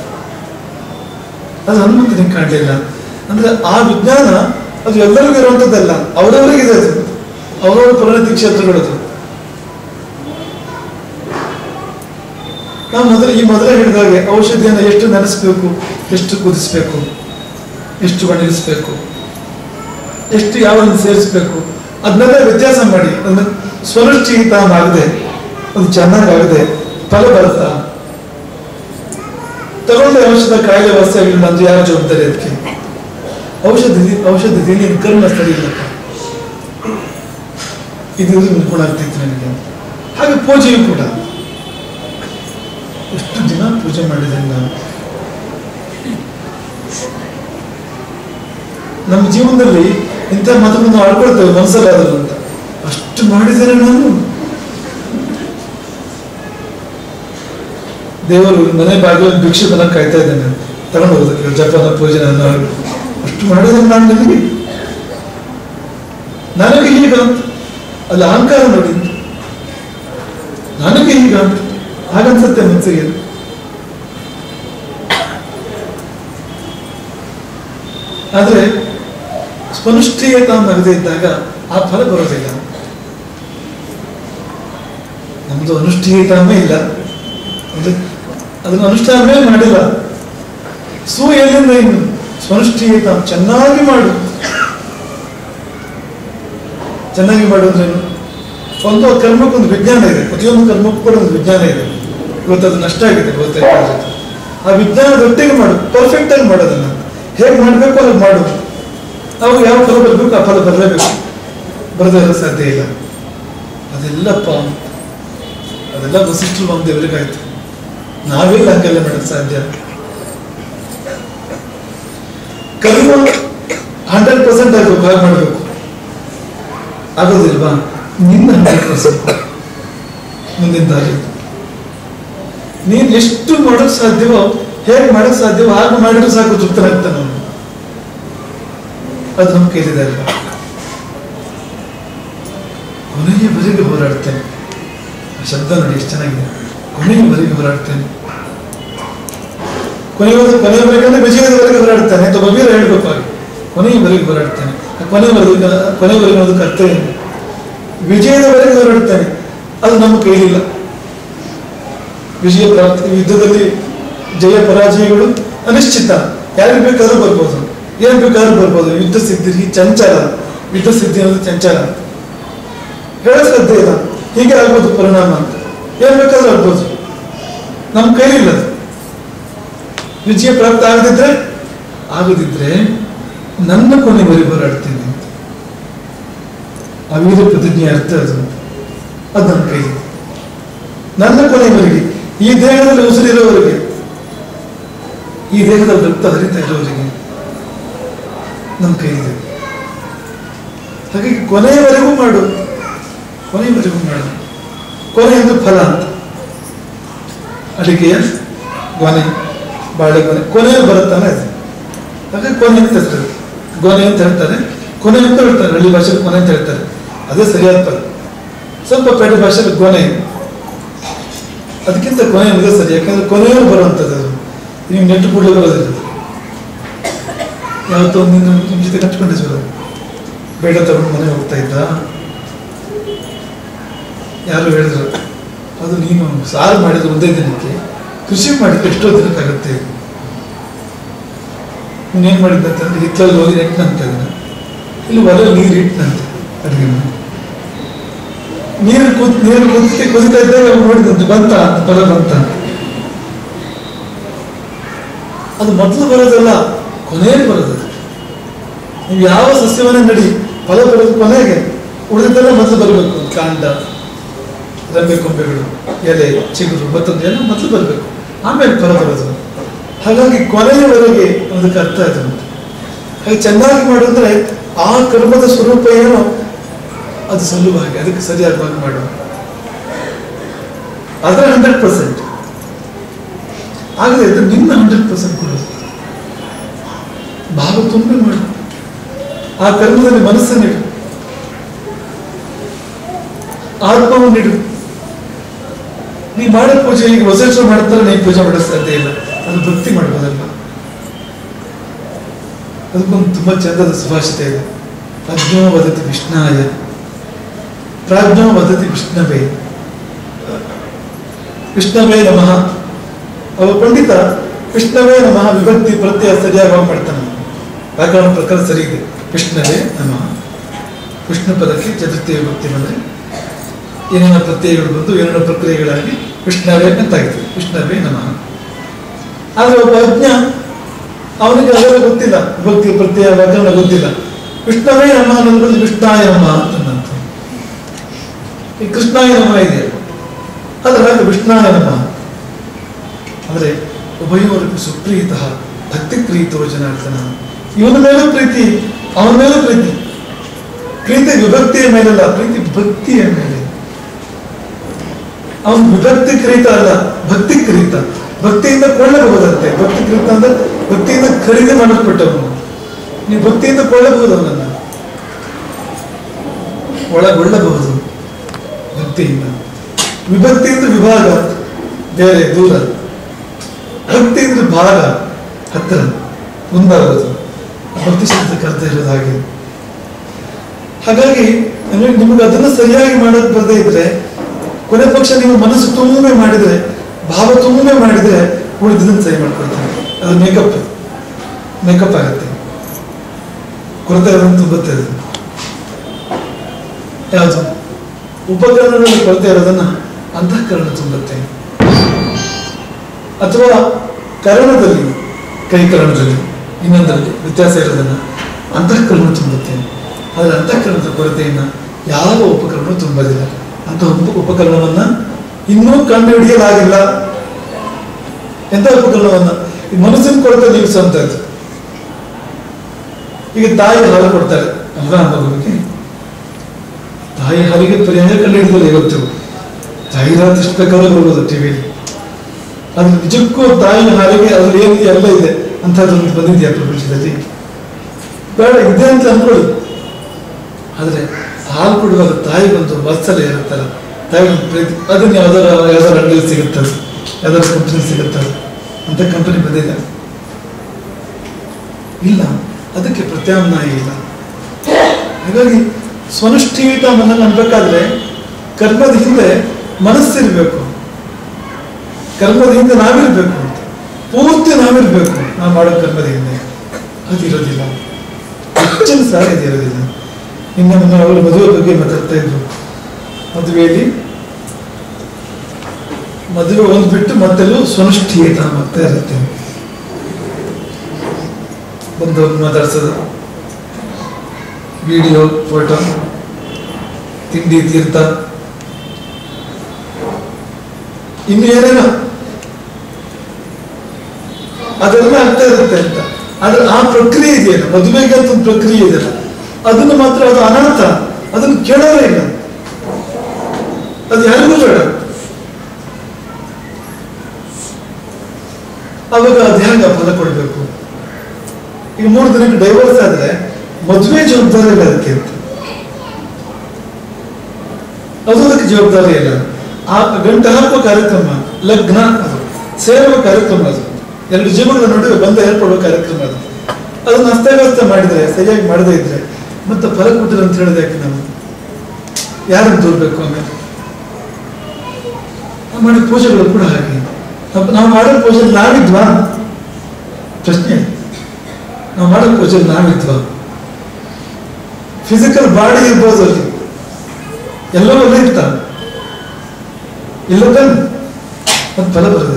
ಅದು ಹನುಮಂತನಿಗೆ ಕಾಣಲಿಲ್ಲ ಅಂದ್ರೆ ಆ ವಿಜ್ಞಾನ ಅದು ಎಲ್ಲರಿಗೂ ಇರುವಂತದ್ದಲ್ಲ ಅವರವರಿಗಿದೆ ಅದು ಅವರವರ ಪರಿಣತಿ ಕ್ಷೇತ್ರಗಳದು ನಾವು ಮೊದಲು ಈ ಮೊದಲೇ ಹೇಳಿದ ಹಾಗೆ ಔಷಧಿಯನ್ನು ಎಷ್ಟು ನೆನೆಸ್ಬೇಕು ಎಷ್ಟು ಕುದಿಸ್ಬೇಕು ಎಷ್ಟು ಒಣಗಿಸ್ಬೇಕು ಎಷ್ಟು ಯಾವನ್ನು ಸೇರಿಸ್ಬೇಕು ಅದನ್ನೆಲ್ಲ ವ್ಯತ್ಯಾಸ ಮಾಡಿ ಅದನ್ನ ಸ್ವನುಷ್ಠಿತ ಆಗದೆ ಅದು ಚೆನ್ನಾಗಾಗದೆ ಫಲ ಬರುತ್ತಾ ತಗೊಂಡ ಔಷಧ ಕಾಯಿಲೆ ವಾಸಿ ಆಗಿಲ್ಲ ಅಂದ್ರೆ ಯಾರ ಜವಾಬ್ದಾರಿ ಅದಕ್ಕೆ ಔಷಧ ಔಷಧ ನೀನು ಕರ್ಮ ಸರಿ ಇಲ್ಲಪ್ಪ ಇದು ಗುಣ ಆಗ್ತಿತ್ತು ನನಗೆ ಹಾಗೆ ಪೂಜೆಯು ಕೂಡ ಎಷ್ಟು ದಿನ ಪೂಜೆ ಮಾಡಿದ್ದೇನೆ ನಾನು ನಮ್ಮ ಜೀವನದಲ್ಲಿ ಇಂಥ ಮಾತುಗಳನ್ನು ಆಡ್ಕೊಳ್ತೇವೆ ಮನಸ್ಸಲ್ಲಾದ್ರು ಅಂತ ಅಷ್ಟು ಮಾಡಿದ್ದೇನೆ ನಾನು ದೇವರು ಮನೆ ಬಾಗಿಲು ಭಿಕ್ಷೆ ಬನ್ನ ಕಾಯ್ತಾ ಇದ್ದೇನೆ ತಗೊಂಡು ಹೋಗೋದಕ್ಕೆ ಜಪನ ಪೂಜೆ ಅನ್ನೋ ಅಷ್ಟು ಮಾಡಿದ್ರೆ ನಾನು ನಿನಗೆ ನನಗೆ ಹೀಗ ಅಂತ ಅಲ್ಲಿ ಅಹಂಕಾರ ನೋಡಿ ಅಂತ. ನನಗೆ ಹೀಗ ಅಂತ ಹಾಗನ್ಸುತ್ತೆ ಮನಸ್ಸಿಗೆ ಆದ್ರೆ ಸ್ಪನುಷ್ಠೀಯತ ನಗದೇ ಇದ್ದಾಗ ಆ ಫಲ ಬರೋದಿಲ್ಲ ನಮ್ದು ಅನುಷ್ಠೀಯತಾಮೇ ಇಲ್ಲ ಅದು- ಅದನ್ನ ಅನುಷ್ಠಾನವೇ ಮಾಡಿಲ್ಲ ಸು ಎಲ್ಲಿಂದ ಇನ್ನು ಸ್ವನುಷ್ಠೀಯತ ಚೆನ್ನಾಗಿ ಮಾಡು ಚೆನ್ನಾಗಿ ಮಾಡೋದ್ರೇನು ಒಂದು ಕರ್ಮಕ್ಕೊಂದು ವಿಜ್ಞಾನ ಇದೆ ಪ್ರತಿಯೊಂದು ಕರ್ಮಕ್ಕೂ ಕೂಡ ಒಂದು ವಿಜ್ಞಾನ ಇದೆ ಇವತ್ತು ಅದು ನಷ್ಟ ಆಗಿದೆ ಗೊತ್ತಾಯ್ತು ಆ ವಿಜ್ಞಾನದೊಟ್ಟಿಗೆ ಮಾಡು ಪರ್ಫೆಕ್ಟ್ ಆಗಿ ಮಾಡೋದನ್ನ ಹೇಗೆ ಮಾಡಬೇಕು ಹಾಗೆ ಮಾಡು ನಾವು ಯಾವ ಫಲ ಬರಬೇಕು ಆ ಫಲ ಬರಲೇಬೇಕು ಬರದೇ ಇರೋ ಸಾಧ್ಯ ಇಲ್ಲ ಅದೆಲ್ಲಪ್ಪ ಅದೆಲ್ಲ ವಸಿಷ್ಠರು ನಮ್ಮ ದೇವರಿಗಾಯ್ತು ನಾವೆಲ್ಲ ಹಂಗೆಲ್ಲ ಮಾಡೋದು ಸಾಧ್ಯ ಕರ್ಮ ಹಂಡ್ರೆಡ್ ಪರ್ಸೆಂಟ್ ಆಗಬೇಕು ಹಾಗೆ ಮಾಡಬೇಕು ಆಗೋದಿಲ್ವಾ ನಿನ್ನ ಹಂಡ್ರೆಡ್ ಪರ್ಸೆಂಟ್ ಮುಂದಿನ ದಾರಿ ನೀನ್ ಎಷ್ಟು ಮಾಡೋಕ್ ಸಾಧ್ಯವೋ ಹೇಗೆ ಮಾಡಕ್ ಸಾಧ್ಯವೋ ಹಾಗೆ ಮಾಡಿದ್ರೆ ಸಾಕು ತೃಪ್ತನಾಗ್ತಾನೆ ಅವನು ಅದು ನಮ್ಮ ಕೈಲಿದೆ ಅಲ್ವಾ ಕೊನೆಯವರೆಗೆ ಹೋರಾಡ್ತೇನೆ ಆ ಶಬ್ದ ನೋಡಿ ಎಷ್ಟು ಚೆನ್ನಾಗಿದೆ ಕೊನೆಯವರೆಗೆ ಹೋರಾಡ್ತೇನೆ ಕೊನೆಯವರೆಗೆ ಕೊನೆಯವರೆಗೆ ಅಂದ್ರೆ ವಿಜಯದವರೆಗೆ ಹೋರಾಡ್ತಾನೆ ಅಂತ ಬಬೀರ ಹೇಳ್ಬೇಕು ಹಾಗೆ ಕೊನೆಯವರೆಗೆ ಹೋರಾಡ್ತಾನೆ ಆ ಕೊನೆಯವರೆಗೆ ಕೊನೆಯವರೆಗೆ ಅನ್ನೋದು ಕರ್ತವ್ಯ ವಿಜಯದವರೆಗೆ ಹೋರಾಡ್ತಾನೆ ಅದು ನಮ್ಮ ಕೈಲಿಲ್ಲ ವಿಜಯ ಪ್ರಾಪ್ತಿ ಯುದ್ಧದಲ್ಲಿ ಜಯ ಪರಾಜಯಗಳು ಅನಿಶ್ಚಿತ ಯಾರಿಗೆ ಬೇಕಾದ್ರೂ ಬರ್ಬೋದು ಏನ್ ಬೇಕಾದ್ರೂ ಬರ್ಬೋದು ಯುದ್ಧ ಸಿದ್ಧಿ ಚಂಚಲ ಯುದ್ಧ ಸಿದ್ಧಿ ಅನ್ನೋದು ಚಂಚಲ ಹೇಳಕ್ ಸಾಧ್ಯ ಇಲ್ಲ ಹೀಗೆ ಆಗ್ಬೋದು ಪರಿಣಾಮ ಅಂತ ಏನ್ ಬೇಕಾದ್ರೂ ಆಗ್ಬೋದು ನಮ್ಮ ಕೈಲಿಲ್ಲ ಅದು. ವಿಜಯ ಪ್ರಾಪ್ತ ಆಗದಿದ್ರೆ ಆಗದಿದ್ರೆ ನನ್ನ ಕೊನೆವರೆಗೆ ಹೋರಾಡ್ತೀನಿ ಅಂತ. ಅವಿಧ ಪ್ರತಿಜ್ಞೆ ಅರ್ಥ ಅದು ಅದು ನನ್ನ ಕೈ ನನ್ನ ಕೊನೆಯವರೆಗೆ ಈ ದೇಹದಲ್ಲಿ ಉಸಿರಿರೋವರೆಗೆ ಈ ದೇಹದಲ್ಲಿ ರಕ್ತ ಹರಿತಾ ಇರೋವರೆಗೆ ನಮ್ಮ ಕೈ ಇದೆ ಹಾಗಾಗಿ ಕೊನೆಯವರೆಗೂ ಮಾಡು ಕೊನೆಯವರೆಗೂ ಮಾಡು ಕೊನೆ ಎಂದು ಫಲ ಅಂತ ಅಡಿಕೆಯ ಗೊನೆ ಬಾಳೆಗೊನೆ ಕೊನೆ ಬರುತ್ತಾನೆ ಅದು ಹಾಗಾಗಿ ಕೊನೆ ಅಂತ ಹೇಳ್ತಾರೆ ಗೊನೆ ಅಂತ ಹೇಳ್ತಾರೆ ಕೊನೆ ಅಂತ ಹೇಳ್ತಾರೆ ಹಳ್ಳಿ ಭಾಷೆಯಲ್ಲಿ ಕೊನೆ ಅಂತ ಹೇಳ್ತಾರೆ ಅದೇ ಸರಿಯಾದ ಪದ ಸ್ವಲ್ಪ ಪೇಟೆ ಭಾಷೆಯಲ್ಲಿ ಗೊನೆ ಅದಕ್ಕಿಂತ ಕೊನೆ ಅನ್ನೋದೇ ಸರಿ ಯಾಕಂದ್ರೆ ಕೊನೆಯೂ ಬರುವಂಥದ್ದು ಅದು ನೀವು ನೆಟ್ಟು ಕೂಡಲೇ ಬರೋದಿಲ್ಲ ಯಾವತ್ತೋ ಒಂದು ನಿಮ್ಮ ಜೊತೆ ಕಟ್ಕೊಂಡಿದ್ವಲ್ಲ ಬೇಡ ತಗೊಂಡು ಮನೆ ಹೋಗ್ತಾ ಇದ್ದ ಯಾರು ಹೇಳಿದ್ರು ಅದು ನೀನು ಸಾರು ಮಾಡಿದ್ರೆ ಒಂದೇ ದಿನಕ್ಕೆ ಕೃಷಿ ಮಾಡಿದ್ರೆ ಎಷ್ಟೋ ದಿನಕ್ಕಾಗುತ್ತೆ ನೀನೇನ್ ಮಾಡಿದ್ದಂತಂದ್ರೆ ಹಿತ್ತಲಲ್ಲಿ ಹೋಗಿ ನೆಟ್ಟನಂತ ಅದನ್ನ ಇಲ್ಲಿ ಒಲೆ ನೀರು ಇಟ್ಟನಂತೆ ಅಡುಗೆ ಮಾಡಿ ನೀರು ಕುದ್ ನೀರು ಕುದಿಸಿ ಕುದಿತಾ ಇದ್ದಾಗ ಅವ್ನು ನೋಡಿದಂತೆ ಬಂತ ಅಂತ ಫಲ ಬಂತ ಅಂತ. ಅದು ಮೊದಲು ಬರೋದಲ್ಲ ಕೊನೆಯಲ್ಲಿ ಬರೋದು ಅದು. ನೀವು ಯಾವ ಸಸ್ಯವನ್ನ ನಡಿ ಫಲ ಬರೋದು ಕೊನೆಗೆ ಉಳಿದೆಲ್ಲ ಮೊದಲು ಬರಬೇಕು ಕಾಂಡ ರೆಂಬೆ ಕೊಂಬೆಗಳು ಎಲೆ ಚಿಗುರು ಮತ್ತೊಂದು ಎಲ್ಲ ಮೊದಲು ಬರಬೇಕು ಆಮೇಲೆ ಫಲ ಬರೋದು ಹಾಗಾಗಿ ಕೊನೆಯವರೆಗೆ ಅದಕ್ಕೆ ಅರ್ಥ ಆಯ್ತು ಅಂತ ಹಾಗೆ ಚೆನ್ನಾಗಿ ಮಾಡಿದ್ರೆ ಆ ಕರ್ಮದ ಸ್ವರೂಪ ಏನೋ ಅದು ಸಲ್ಲುವ ಹಾಗೆ ಅದಕ್ಕೆ ಸರಿಯಾದ ಭಾಗ ಮಾಡು ಅದರ ಹಂಡ್ರೆಡ್ ಪರ್ಸೆಂಟ್ ಆಗದೆ ಅದು ನಿನ್ನ ಹಂಡ್ರೆಡ್ ಪರ್ಸೆಂಟ್ ಕೊಡೋದು ಭಾವ ತುಂಬಿ ಮಾಡು ಆ ಕರ್ಮದಲ್ಲಿ ಮನಸ್ಸನ್ನಿಡು ಆತ್ಮವನ್ನಿಡು ನೀ ಮಾಡೋ ಪೂಜೆ ಈಗ ವಸೇಶ್ವರ ಮಾಡ್ತಾರೆ ನೀನು ಪೂಜೆ ಮಾಡೋ ಸಾಧ್ಯ ಇಲ್ಲ ಅದು ಭಕ್ತಿ ಮಾಡ್ಬೋದಲ್ಲ ಅದಕ್ಕೊಂದು ತುಂಬಾ ಚಂದದ ಸುಭಾಷಿತ ಇದೆ ಅಜ್ಞೋ ವದತಿ ವಿಷ್ಣಾಯ ಪ್ರಾಜ್ಞೋ ವದತಿ ವಿಷ್ಣವೇ ವಿಷ್ಣವೇ ನಮಃ ಅವ ಪಂಡಿತ ವಿಷ್ಣವೇ ನಮಃ ವಿಭಕ್ತಿ ಪ್ರತ್ಯಯ ಸರಿಯಾಗಿ ಹೋಗಿ ಮಾಡ್ತಾನೆ ವ್ಯಾಕರಣ ಪ್ರಕಾರ ಸರಿ ಇದೆ ವಿಷ್ಣವೇ ನಮಃ ವಿಷ್ಣು ಪದಕ್ಕೆ ಚತುರ್ಥಿ ವಿಭಕ್ತಿ ಬಂದ್ರೆ ಏನೇನೋ ಪ್ರತ್ಯಯಗಳು ಬಂದು ಏನೇನೋ ಪ್ರಕ್ರಿಯೆಗಳಾಗಿ ವಿಷ್ಣವೇ ಅಂತಾಗಿದೆ ವಿಷ್ಣವೇ ನಮಃ ಆದ್ರೆ ಒಬ್ಬ ಅಜ್ಞ ಅವನಿಗೆ ಅದೆಲ್ಲ ಗೊತ್ತಿಲ್ಲ ವಿಭಕ್ತಿ ಪ್ರತ್ಯಯ ವ್ಯಾಕರಣ ಗೊತ್ತಿಲ್ಲ ವಿಷ್ಣವೇ ನಮಃ ಅನ್ನೋದ್ರಲ್ಲಿ ವಿಷ್ಣಾಯ ನಮಃ ಅಂತಂದಂತ ಈ ಕೃಷ್ಣಾಯ ನಮಃ ಇದೆ ಅದ್ರ ಹಾಗೆ ವಿಷ್ಣಾಯ ನಮಃ ಅಂದ್ರೆ ಉಭಯೋರಿಗೂ ಸುಪ್ರೀತ ಭಕ್ತಿ ಪ್ರೀತೋ ಜನಾರ್ದನ ಇವನ ಮೇಲೂ ಪ್ರೀತಿ ಅವನ ಮೇಲೂ ಪ್ರೀತಿ ಪ್ರೀತಿ ವಿಭಕ್ತಿಯ ಮೇಲಲ್ಲ ಪ್ರೀತಿ ಭಕ್ತಿಯ ಮೇಲೆ ಅವನು ವಿಭಕ್ತಿ ಕ್ರೀತ ಅಲ್ಲ ಭಕ್ತಿ ಕ್ರೀತ ಭಕ್ತಿಯಿಂದ ಕೊಳ್ಳಬಹುದಂತೆ ಭಕ್ತಿ ಕೃತ ಅಂದ್ರೆ ಭಕ್ತಿಯಿಂದ ಖರೀದಿ ಮಾಡಲ್ಪಟ್ಟವನು ನೀವು ಭಕ್ತಿಯಿಂದ ಕೊಳ್ಳಬಹುದು ಅವನನ್ನ ಒಳಗೊಳ್ಳಬಹುದು ಭಕ್ತಿಯಿಂದ ವಿಭಕ್ತಿಯಿಂದ ವಿಭಾಗ ಬೇರೆ ದೂರ ಭಕ್ತಿಯಿಂದ ಭಾಗ ಹತ್ತಿರ ಮುಂದಾಗೋದು ಭಕ್ತಿ ಶಬ್ದಕ್ಕೆ ಅರ್ಥ ಇರೋದು ಹಾಗೆ ಹಾಗಾಗಿ ಅಂದ್ರೆ ನಿಮಗೆ ಅದನ್ನು ಸರಿಯಾಗಿ ಮಾಡೋದು ಬರದೇ ಇದ್ರೆ ಕೊನೆ ಪಕ್ಷ ನೀವು ಮನಸ್ಸು ತುಂಬೆ ಮಾಡಿದ್ರೆ ಭಾವ ತುಂಬೆ ಮಾಡಿದ್ರೆ ಉಳಿದದನ್ನು ಸರಿ ಮಾಡ್ಕೊಳ್ತಾರೆ ಅದು ಮೇಕಪ್ ಮೇಕಪ್ ಆಗುತ್ತೆ ಕೊರತೆ ಇರೋದನ್ನು ತುಂಬುತ್ತೆ ಅದು ಯಾವುದು ಉಪಕರಣಗಳಲ್ಲಿ ಕೊರತೆ ಇರೋದನ್ನ ಅಂತಃಕರಣ ತುಂಬುತ್ತೆ ಅಥವಾ ಕರಣದಲ್ಲಿ ಕೈಕರಣದಲ್ಲಿ ಇನ್ನೊಂದರಲ್ಲಿ ವ್ಯತ್ಯಾಸ ಇರೋದನ್ನ ಅಂತಃಕರಣ ತುಂಬುತ್ತೆ ಆದರೆ ಅಂತಃಕರಣದ ಕೊರತೆಯನ್ನ ಯಾವ ಉಪಕರಣವೂ ತುಂಬದಿಲ್ಲ ಅಂತ ಉಪ ಉಪಕರಣವನ್ನ ಇನ್ನೂ ಕಂಡುಹಿಡಿಯಲಾಗಿಲ್ಲ ಎಂತ ಉಪಕರಣವನ್ನ ಈ ಮನಸ್ಸಿನ ಕೊರತೆ ನೀಗಿಸುವಂತದ್ದು ಈಗ ತಾಯಿ ಹಾಲು ಕೊಡ್ತಾರೆ ಅಲ್ವಾ ಮಗುವಿಗೆ ತಾಯಿ ಹಾಲಿಗೆ ಪರ್ಯಾಯ ಕಂಡುಹಿಡಿದಿಲ್ಲ ಇವತ್ತು ಜಾಹೀರಾತು ಎಷ್ಟು ಬೇಕಾದ್ರೂ ಬರ್ಬೋದು ಟಿವಿಲಿ ಅದು ನಿಜಕ್ಕೂ ತಾಯಿ ಹಾಲಿಗೆ ಅದ್ರಲ್ಲಿ ಏನಿದೆ ಎಲ್ಲ ಇದೆ ಅಂತಹದ್ದೊಂದು ಬಂದಿದೆಯಾ ಪ್ರಪಂಚದಲ್ಲಿ ಬೇಡ ಇದೆ ಅಂತ ಅನ್ಕೊಳ್ಳಿ ಆದ್ರೆ ಹಾಲು ಕೊಡುವಾಗ ತಾಯಿಗೊಂದು ವಾತ್ಸಲ್ಯ ಇರುತ್ತಲ್ಲ ತಾಯಿಗೊಂದು ಪ್ರೀತಿ ಅದನ್ನ ಯಾವ್ದಾರ ಯಾವ್ದಾರ ಅಂಗಡಿಯಲ್ಲಿ ಸಿಗುತ್ತದೆ ಯಾವ್ದಾರ ಕಂಪನಿ ಸಿಗುತ್ತದೆ ಅಂತ ಕಂಪನಿ ಬಂದಿದೆ ಇಲ್ಲ ಅದಕ್ಕೆ ಪ್ರತ್ಯಾಮ್ನಾಯ ಇಲ್ಲ ಹಾಗಾಗಿ ಸ್ವನುಷ್ಠೀತ ಮನನ್ನು ಅನ್ಬೇಕಾದ್ರೆ ಕರ್ಮದ ಹಿಂದೆ ಮನಸ್ಸಿರ್ಬೇಕು ಕರ್ಮದ ಹಿಂದೆ ನಾವಿರ್ಬೇಕು ಅಂತ ಪೂರ್ತಿ ನಾವಿರ್ಬೇಕು ನಾವು ಮಾಡೋ ಕರ್ಮದ ಹಿಂದೆ ಅದಿರೋದಿಲ್ಲ ಹೆಚ್ಚಿನ ಸಾರಿ ಅದು ಇರೋದಿಲ್ಲ ಇನ್ನು ನನ್ನ ಅವರ ಮದುವೆ ಬಗ್ಗೆ ಮಾತಾಡ್ತಾ ಇದ್ರು ಮದುವೆಯಲ್ಲಿ ಮದುವೆ ಒಂದು ಬಿಟ್ಟು ಮತ್ತೆಲ್ಲೂ ಸ್ವನುಷ್ಠೀತ ಮಾಡ್ತಾ ಇರುತ್ತೆ ಬಂದವ್ರು ಮಾತಾಡ್ಸೋದು ವಿಡಿಯೋ ಫೋಟೋ ತಿಂಡಿ ತೀರ್ಥ ಇನ್ನು ಏನೇನೋ ಅದೆಲ್ಲ ಆಗ್ತಾ ಇರುತ್ತೆ ಅಂತ ಆದ್ರೆ ಆ ಪ್ರಕ್ರಿಯೆ ಇದೆಯಲ್ಲ ಮದುವೆಗೆ ಅಂತ ಒಂದು ಪ್ರಕ್ರಿಯೆ ಇದೆಯಲ್ಲ ಅದನ್ನು ಮಾತ್ರ ಅದು ಅನರ್ಥ ಅದನ್ನು ಕೇಳೋರೇ ಇಲ್ಲ ಅದು ಯಾರಿಗೂ ಬೇಡ ಅವಾಗ ಅದು ಹೆಂಗ ಫಲ ಕೊಡಬೇಕು ಈಗ ಮೂರು ದಿನಕ್ಕೆ ಡೈವರ್ಸ್ ಆದ್ರೆ ಮದುವೆ ಜವಾಬ್ದಾರಿ ಇಲ್ಲ ಅದಕ್ಕೆ ಅಂತ ಅದು ಅದಕ್ಕೆ ಜವಾಬ್ದಾರಿ ಇಲ್ಲ ಆ ಗಂಟೆ ಹಾಕುವ ಕಾರ್ಯಕ್ರಮ ಲಗ್ನ ಅದು ಸೇರುವ ಕಾರ್ಯಕ್ರಮ ಅದು ಎರಡು ಜೀವನಗಳ ನಡುವೆ ಬಂದ ಏರ್ಪಡುವ ಕಾರ್ಯಕ್ರಮ ಅದು ಅದನ್ನ ಅಸ್ತವ್ಯಸ್ತ ಮಾಡಿದ್ರೆ ಸರಿಯಾಗಿ ಮಾಡದೇ ಇದ್ರೆ ಮತ್ತೆ ಫಲ ಕೊಟ್ಟಿಲ್ಲ ಅಂತ ಹೇಳಿದೆ ಯಾಕೆ ನಾವು ಯಾರನ್ನು ದೂರ್ಬೇಕು ಆಮೇಲೆ ನಾವು ಮಾಡಿದ ಪೂಜೆಗಳು ಕೂಡ ಹಾಗೆ ನಾವು- ನಾವು ಮಾಡೋ ಪೂಜೆ ನಾವಿದ್ವಾ ಪ್ರಶ್ನೆ ನಾವು ಮಾಡೋ ಪೂಜೆ ನಾವಿದ್ವಾ ಫಿಸಿಕಲ್ ಬಾಡಿ ಇರ್ಬೋದು ಅಲ್ಲಿ ಎಲ್ಲವೂ ಅಲ್ಲೇ ಇರ್ತಾವ ಇಲ್ಲ ತಾನೆ ಮತ್ತೆ ಫಲ ಬರ್ತದೆ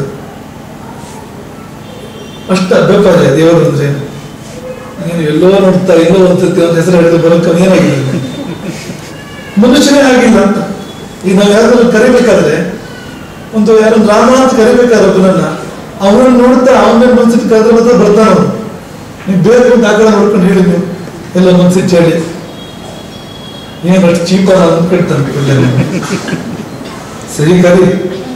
ಅಷ್ಟ ಅಭ್ಯಪಾಯ ದೇವರು ಅಂದ್ರೆ ನೀನು ಎಲ್ಲೋ ನೋಡ್ತಾ ಎಲ್ಲೋ ಓದ್ತೈತಿ ಅವ್ನ ಹೆಸರು ಹೇಳಿದ್ರೆ ಬರೋಕೆ ಏನಾಗಿಲ್ಲ ಮನುಷ್ಯನೇ ಆಗಿಲ್ಲ ಅಂತ ಈಗ ನಾವು ಯಾರಾದ್ರೂ ಕರಿಬೇಕಾದ್ರೆ ಒಂದು ಯಾರೊಂದು ರಾಮ ಅಂತ ಕರಿಬೇಕಾದ್ರೆ ಒಬ್ಬನನ್ನ ಅವನನ್ನ ನೋಡ್ತಾ ಅವನ ಮನ್ಸಿಟ್ಟು ಕರೆದ್ರೆ ಮಾತ್ರ ಬರ್ತಾನ ಅವನು ನೀವು ಬೇರೆ ಒಂದು ಆಕಳ ನೋಡ್ಕೊಂಡು ಹೇಳಿ ನೀವು ಎಲ್ಲ ಮನ್ಸಿಟ್ಟು ಹೇಳಿ ಏನು ಅಷ್ಟು ಚೀಪ ಅಂದ್ಕೊಳ್ತಾನೆ ಒಳ್ಳೆ ಸರಿ ಕರಿ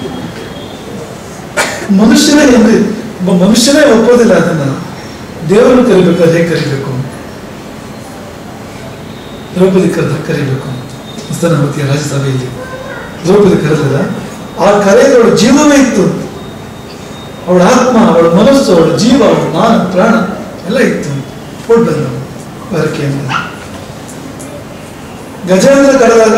ಮನುಷ್ಯನೇ ಅಂದ್ರೆ ಒಬ್ಬ ಮನುಷ್ಯನೇ ಒಪ್ಪೋದಿಲ್ಲ ಅದನ್ನ ದೇವರನ್ನು ಕರಿಬೇಕಾದ್ರೆ ಹೇಗೆ ಕರಿಬೇಕು ದ್ರೌಪದಿ ಕರೆದ ಕರಿಬೇಕು ಹಸ್ತನಾವತಿಯ ರಾಜ್ಯಸಭೆಯಲ್ಲಿ ದ್ರೌಪದಿ ಕರೆದಿಲ್ಲ ಆ ಕರೆಯದವಳ ಜೀವವೇ ಇತ್ತು ಅವಳ ಆತ್ಮ ಅವಳ ಮನಸ್ಸು ಅವಳ ಜೀವ ಅವಳ ಮಾನ ಪ್ರಾಣ ಎಲ್ಲ ಇತ್ತು ಕೊಟ್ಟು ಬಂದವು ಬರಕೆಯಿಂದ ಗಜೇಂದ್ರ ಕರೆದಾಗ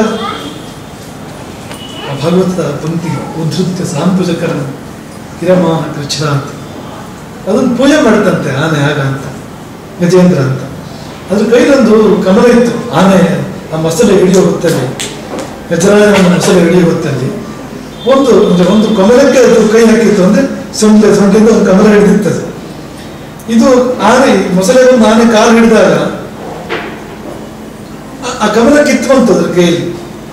ಆ ಭಗವತ ಪಂಕ್ತಿ ಉದ್ಧೃತ್ಯ ಸಾಂಪೂಜಕರಣ ಕಿರಮಾನ ಕೃಚ್ಛ ಅಂತ ಅದನ್ನು ಪೂಜೆ ಮಾಡ್ತಂತೆ ಆನೆ ಆಗ ಅಂತ ಗಜೇಂದ್ರ ಅಂತ ಅದ್ರ ಕೈಲೊಂದು ಕಮಲ ಇತ್ತು ಆನೆ ಆ ಮೊಸಳೆ ಹಿಡಿಯೋ ಹೊತ್ತಲ್ಲಿ ಗಜರಾಜನ ಮೊಸಳೆ ಹಿಡಿಯೋ ಹೊತ್ತಲ್ಲಿ ಒಂದು ಅಂದ್ರೆ ಒಂದು ಕಮಲಕ್ಕೆ ಅದು ಕೈ ಹಾಕಿತ್ತು ಅಂದ್ರೆ ಸೊಂಟ ಸೊಂಟಿಂದ ಒಂದು ಕಮಲ ಹಿಡಿದಿತ್ತದು ಇದು ಆನೆ ಮೊಸಳೆ ಒಂದು ಆನೆ ಕಾಲು ಹಿಡಿದಾಗ ಆ- ಆ ಕಮಲ ಕಿತ್ಕೊಂತು ಅದ್ರ ಕೈಯಲ್ಲಿ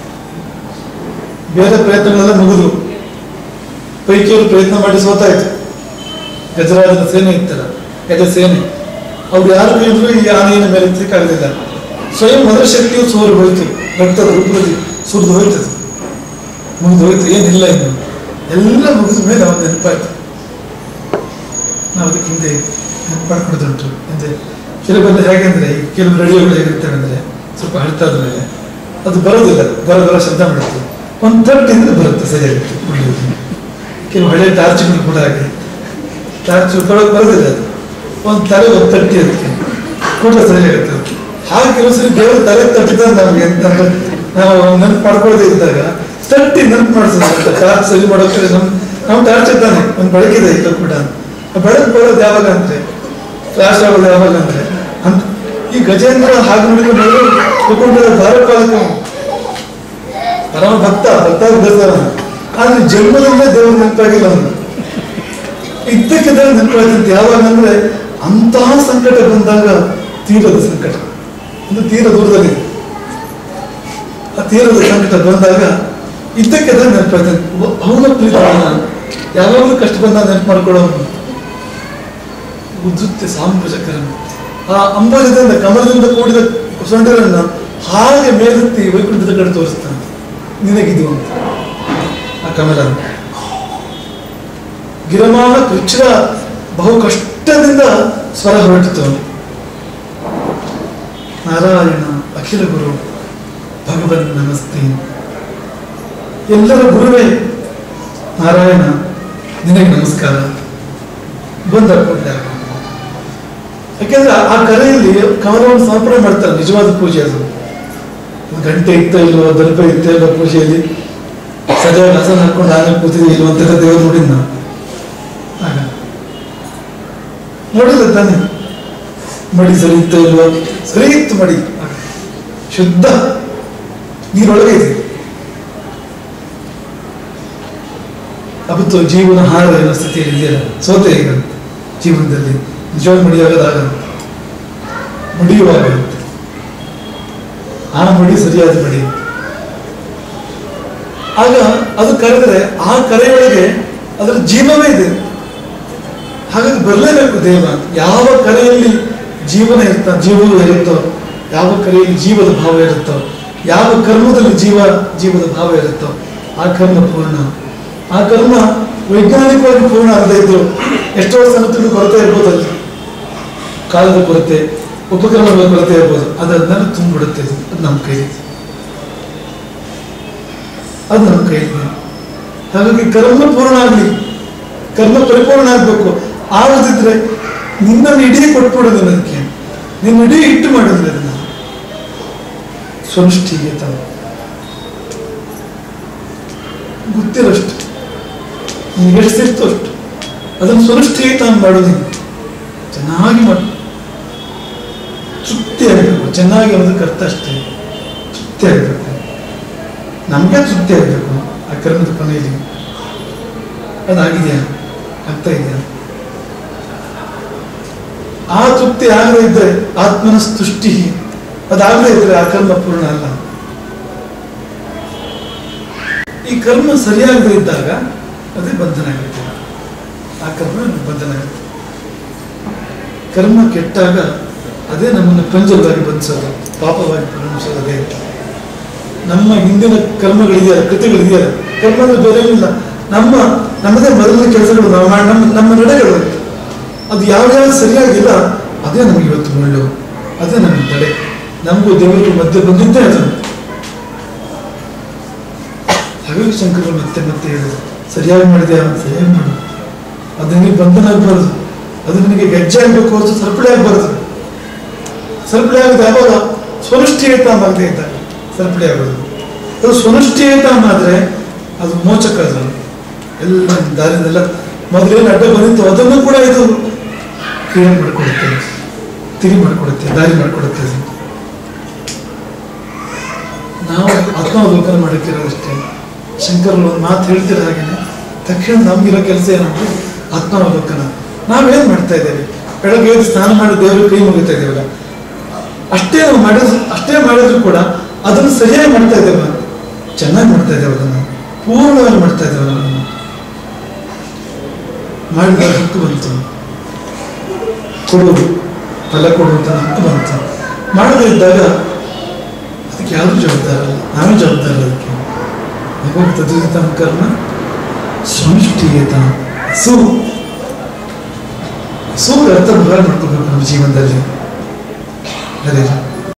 ಬೇರೆ ಪ್ರಯತ್ನಗಳೆಲ್ಲ ಮುಗಿದು ಪೈಕಿಯವರು ಪ್ರಯತ್ನ ಮಾಡಿ ಸೋತಾಯ್ತು ಗಜರಾಜನ ಸೇನೆ ಇತ್ತಲ್ಲ ಗಜ ಸೇನೆ ಅವ್ರು ಯಾರು ಕೈದ್ರು ಈ ಆನೆಯ ಮೇಲೆ ಎತ್ತಲಿಕ್ಕಾಗಲಿಲ್ಲ ಸ್ವಯಂ ಅದರ ಶಕ್ತಿಯು ಸೋರು ಹೋಯ್ತು ರಕ್ತದ ರೂಪದಲ್ಲಿ ಸುರಿದು ಹೋಯ್ತದು ಮುಗಿದು ಹೋಯ್ತು ಏನಿಲ್ಲ ಇನ್ನು ಎಲ್ಲ ಮುಗಿದ ಮೇಲೆ ಅವನ ನೆನಪಾಯ್ತು ನಾವು ಅದಕ್ಕೆ ಹಿಂದೆ ಮಾಡ್ಕೊಡೋದುಂಟು ಅಂದರೆ ಕೆಲವೆಲ್ಲ ಹೇಗೆಂದ್ರೆ ಈ ಕೆಲವು ರೇಡಿಯೋಗಳು ಹೇಗಿರ್ತವೆ ಅಂದರೆ ಸ್ವಲ್ಪ ಹಳ್ತಾದ ಮೇಲೆ ಅದು ಬರೋದಿಲ್ಲ ಬರೋ ಬರೋ ಶಬ್ದ ಮಾಡುತ್ತೆ ಒಂದು ತರ್ಟಿ ಅಂದ್ರೆ ಬರುತ್ತೆ ಸರಿಯಾಗುತ್ತೆ ಒಳ್ಳೆಯದು ಕೆಲವು ಹಳೆ ಟಾರ್ಚ್ಗಳು ಕೂಡ ಹಾಗೆ ಟಾರ್ಚ್ ಬರೋದು ಬರೋದಿಲ್ಲ ಅದು ಒಂದು ತಲೆ ಒಂದು ತಟ್ಟಿ ಅದಕ್ಕೆ ಕೂಡ ಸರಿಯಾಗುತ್ತೆ ಅದು. ಹಾಗೆ ಕೆಲವು ಸರಿ ದೇವರು ತಲೆ ತಟ್ಟಿದ ನಮಗೆ ಅಂತಂದ್ರೆ ನಾವು ನೆನಪು ಮಾಡ್ಕೊಳ್ಳದೆ ಇದ್ದಾಗ ತಟ್ಟಿ ನೆನಪು ಮಾಡಿಸೋದು ಟಾರ್ಚ್ ಸರಿ ಮಾಡೋಕೆ ನಮ್ ನಮ್ಮ ಟಾರ್ಚ್ ಇದ್ದಾನೆ ಒಂದು ಬೆಳಕಿದೆ ಈಗ ಕೂಡ ಆ ಬೆಳಕು ಬರೋದು ಯಾವಾಗ ಅಂದ್ರೆ ಫ್ಲಾಶ್ ಆಗೋದು ಯಾವಾಗ ಅಂದ್ರೆ ಅಂತ ಈ ಗಜೇಂದ್ರ ಹಾಗೆ ನೋಡಿದ್ರೆ ತಗೊಂಡಿರೋ ಧಾರಪಾಲಕ ಪರಮ ಭಕ್ತ ಭಕ್ತ ಬರ್ತಾರ ಆದ್ರೆ ಜನ್ಮದಿಂದ ದೇವರು ನೆನಪಾಗಿಲ್ಲ ಅವನು ಇದ್ದಕ್ಕಿದ್ದಾಗ ನೆನಪಾಗ್ತಂತೆ ಯಾವಾಗ ಅಂದ್ರೆ ಅಂತಹ ಸಂಕಟ ಬಂದಾಗ ತೀರದ ಸಂಕಟ ಒಂದು ತೀರ ದೂರದಲ್ಲಿ ಆ ತೀರದ ಸಂಕಟ ಬಂದಾಗ ಇದ್ದಕ್ಕಿದ್ದಾಗ ನೆನಪಾಗ್ತಾನೆ ಅವನ ಪ್ರೀತಿ ಯಾವಾಗಲೂ ಕಷ್ಟ ಬಂದಾಗ ನೆನಪು ಮಾಡ್ಕೊಳ್ಳೋನು ಉದ್ದುತ್ತೆ ಸಾಂಬುಜಕರನ ಆ ಅಂಬರದಿಂದ ಕಮಲದಿಂದ ಕೂಡಿದ ಸೊಂಡರನ್ನ ಹಾಗೆ ಮೇಲೆತ್ತಿ ವೈಕುಂಠದ ಕಡೆ ತೋರಿಸ್ತಾನೆ ನಿನಗಿದು ಅಂತ ಆ ಕಮಲ ಗಿರಮಾನ ಕೃಚ್ಛ್ರ ಬಹು ಕಷ್ಟದಿಂದ ಸ್ವರ ಹೊರಟಿತು ನಾರಾಯಣ ಅಖಿಲ ಗುರು ಭಗವನ್ ನಮಸ್ತೆ ಎಲ್ಲರ ಗುರುವೇ ನಾರಾಯಣ ನಿನಗೆ ನಮಸ್ಕಾರ ಬಂದ ಕೂಡಲೇ ಯಾಕೆಂದ್ರೆ ಆ ಕರೆಯಲ್ಲಿ ಕಮಲವನ್ನು ಸಮರ್ಪಣೆ ಮಾಡ್ತಾರೆ ನಿಜವಾದ ಪೂಜೆ ಅದು ಒಂದು ಗಂಟೆ ಇತ್ತೋ ಇಲ್ವೋ ದರ್ಭ ಇತ್ತೋ ಇಲ್ವೋ ಪೂಜೆಯಲ್ಲಿ ಸರಿಯಾಗಿ ಹಸನ್ ಹಾಕೊಂಡು ಆನೆ ಕೂತಿದ್ವಿ ಇಲ್ವೋ ಅಂತ ದೇವರು ನೋಡಿದ್ ನಾವು ಆಗ ನೋಡಿಲ್ಲ ತಾನೆ ಮಡಿ ಸರಿ ಇತ್ತೋ ಇಲ್ವೋ ಸರಿ ಇತ್ತು ಮಡಿ ಆಗ. ಶುದ್ಧ ನೀರೊಳಗೆ ಇದೆ ಅವತ್ತು ಜೀವನ ಹಾರ ಎನ್ನುವ ಸ್ಥಿತಿಯಲ್ಲಿ ಇದೆಯಲ್ಲ ಸೋತೆ ಈಗ ಜೀವನದಲ್ಲಿ ನಿಜವಾಗಿ ಮಡಿಯಾಗದಾಗ ಮಡಿಯುವಾಗ ಆ ಮಡಿ ಸರಿಯಾದ ಮಡಿ ಆಗ ಅದು ಕರೆದ್ರೆ ಆ ಕರೆಯೊಳಗೆ ಅದರ ಜೀವವೇ ಇದೆ ಹಾಗಾಗಿ ಬರಲೇಬೇಕು ದೇವ ಯಾವ ಕರೆಯಲ್ಲಿ ಜೀವನ ಇರ್ತ ಜೀವವು ಇರುತ್ತೋ ಯಾವ ಕರೆಯಲ್ಲಿ ಜೀವದ ಭಾವ ಇರುತ್ತೋ ಯಾವ ಕರ್ಮದಲ್ಲಿ ಜೀವ ಜೀವದ ಭಾವ ಇರುತ್ತೋ ಆ ಕರ್ಮ ಪೂರ್ಣ ಆ ಕರ್ಮ ವೈಜ್ಞಾನಿಕವಾಗಿ ಪೂರ್ಣ ಆಗದೆ ಇದ್ರು ಎಷ್ಟೋ ಸಣ್ಣತಿಗೂ ಕೊರತೆ ಇರ್ಬೋದು ಅಲ್ಲಿ ಕಾಲದ ಕೊರತೆ ಉಪಕರಣಗಳ ಕೊರತೆ ಇರ್ಬೋದು ಅದನ್ನೆಲ್ಲ ತುಂಬಿಡುತ್ತೆ ಅದು ಅದು ನಮ್ಮ ಕೈಲಿ ಅದು ನಮ್ಮ ಕೈಲಿ ಹಾಗಾಗಿ ಕರ್ಮ ಪೂರ್ಣ ಆಗಲಿ ಕರ್ಮ ಪರಿಪೂರ್ಣ ಆಗಬೇಕು ಆಗದಿದ್ರೆ ನಿನ್ನನ್ನು ಇಡೀ ಕೊಟ್ಬಿಡೋದು ಅದಕ್ಕೆ ನಿನ್ನ ಇಡೀ ಇಟ್ಟು ಮಾಡೋದಿಲ್ಲ ಅದನ್ನ ಸ್ವನುಷ್ಠಿಗೆ ತಾವು ಗೊತ್ತಿರೋಷ್ಟು ನಿನಗೆ ಎಷ್ಟು ಸಿಕ್ತು ಅಷ್ಟು ಅದನ್ನು ಸ್ವನುಷ್ಠಿಗೆ ತಾನು ಮಾಡೋದು ನೀನು ಚೆನ್ನಾಗಿ ಮಾಡು ತೃಪ್ತಿ ಆಗಬೇಕು ಚೆನ್ನಾಗಿ ಅನ್ನೋದಕ್ಕೆ ಅರ್ಥ ಅಷ್ಟೇ ತೃಪ್ತಿ ಆಗಬೇಕು ನಮಗೆ ತೃಪ್ತಿ ಆಗಬೇಕು ಆ ಕರ್ಮದ ಕೊನೆಯಲ್ಲಿ ಅದಾಗಿದೆಯಾ ಆಗ್ತಾ ಇದೆಯಾ ಆ ತೃಪ್ತಿ ಆಗದೇ ಇದ್ದರೆ ಆತ್ಮನ ತುಷ್ಟಿ ಅದಾಗದೇ ಇದ್ರೆ ಆ ಕರ್ಮ ಪೂರ್ಣ ಅಲ್ಲ ಈ ಕರ್ಮ ಸರಿಯಾಗದೇ ಇದ್ದಾಗ ಅದೇ ಬಂಧನ ಆಗುತ್ತೆ ಆ ಕರ್ಮ ನಮ್ಗೆ ಬಂಧನ ಆಗುತ್ತೆ ಕರ್ಮ ಕೆಟ್ಟಾಗ ಅದೇ ನಮ್ಮನ್ನು ಪಂಜರವಾಗಿ ಬಂಧಿಸೋದು ಪಾಪವಾಗಿ ಪರಿಣಮಿಸೋದು ಅದೇ ನಮ್ಮ ಹಿಂದಿನ ಕರ್ಮಗಳಿದೆಯಲ್ಲ ಕೃತಿಗಳಿದೆಯಲ್ಲ ಕರ್ಮ ಅಂದ್ರೆ ಬೇರೆ ಇಲ್ಲ ನಮ್ಮ ನಮ್ಮದೇ ಮೊದಲಿನ ಕೆಲಸಗಳು ನಾವು ಮಾಡಿ ನಮ್ಮ ನಮ್ಮ ನಡೆಗಳು ಅದು ಯಾವ್ಯಾವ ಸರಿಯಾಗಿಲ್ಲ ಅದೇ ನಮಗೆ ಇವತ್ತು ಮುಳ್ಳು ಅದೇ ನಮಗೆ ತಡೆ ನಮಗೂ ದೇವರಿಗೂ ಮಧ್ಯೆ ಬಂದಿದ್ದೇ ಅದು ಹಾಗಾಗಿ ಶಂಕರರು ಮತ್ತೆ ಮತ್ತೆ ಹೇಳಿದ್ರು ಸರಿಯಾಗಿ ಮಾಡಿದ್ಯಾ ಸರಿಯಾಗಿ ಮಾಡು ಅದು ನಿನಗೆ ಬಂಧನ ಆಗಬಾರ್ದು ಅದು ನಿನಗೆ ಗೆಜ್ಜೆ ಆಗಬೇಕು ಹೊರತು ಸರಪಳಿ ಆಗಬಾರ್ದು ಸರಪಳಿ ಆಗೋದು ಯಾವಾಗ ಸ್ವನುಷ್ಠಿಯತ ಆಗದೆ ಇದ್ದಾಗ ಸರಪಳಿ ಆಗೋದು ಅದು ಸ್ವನುಷ್ಠಿಯತ ಆದರೆ ಅದು ಮೋಚಕ ಅದು ಎಲ್ಲ ದಾರಿನೆಲ್ಲ ಮೊದಲೇನು ಅಡ್ಡ ಬಂದಿತ್ತು ಅದನ್ನು ಕೂಡ ಇದು ಕ್ರಿಯೆ ಮಾಡಿಕೊಡುತ್ತೆ ತಿರಿ ಮಾಡಿಕೊಡುತ್ತೆ ದಾರಿ ಮಾಡಿಕೊಡುತ್ತೆ ಅದು ನಾವು ಆತ್ಮಾವಲೋಕನ ಮಾಡಕ್ಕಿರೋದಷ್ಟೇ ಶಂಕರರು ಒಂದು ಮಾತು ಹೇಳ್ತಿರೋ ಹಾಗೇನೆ ತಕ್ಷಣ ನಮ್ಗಿರೋ ಕೆಲಸ ಏನಂದ್ರೆ ಆತ್ಮಾವಲೋಕನ ನಾವೇನ್ ಮಾಡ್ತಾ ಇದ್ದೇವೆ ಬೆಳಗ್ಗೆ ಎದ್ದು ಸ್ನಾನ ಮಾಡಿ ದೇವರು ಕೈ ಮುಗಿತಾ ಇದ್ದೇವಲ್ಲ ಅಷ್ಟೇ ನಾವು ಮಾಡಿದ್ರು ಅಷ್ಟೇ ಮಾಡಿದ್ರು ಕೂಡ ಅದನ್ನು ಸರಿಯಾಗಿ ಮಾಡ್ತಾ ಇದ್ದೇವೆ ಚೆನ್ನಾಗಿ ಮಾಡ್ತಾ ಇದ್ದೇವೆ ಅದನ್ನು ಪೂರ್ಣವಾಗಿ ಮಾಡ್ತಾ ಇದ್ದೇವೆ ಅದನ್ನು ಮಾಡಿದ ಹಕ್ಕು ಬಂತು ಕೊಡುವುದು ಫಲ ಕೊಡುವಂತ ಹಕ್ಕು ಬಂತು ಮಾಡದೇ ಇದ್ದಾಗ ಅದಕ್ಕೆ ಯಾರು ಜವಾಬ್ದಾರ ಅಲ್ಲ ನಾವೇ ಜವಾಬ್ದಾರ ಅದಕ್ಕೆ ಭಗವಂತ ತದ್ವಿತ ಕರ್ಮ ಸೃಷ್ಟಿಯತ ಸು ಸೂಕ್ತ ಅರ್ಥ ಬಹಳ ಮಾಡ್ಕೋಬೇಕು ನಮ್ಮ ಜೀವನದಲ್ಲಿ ಅದೇ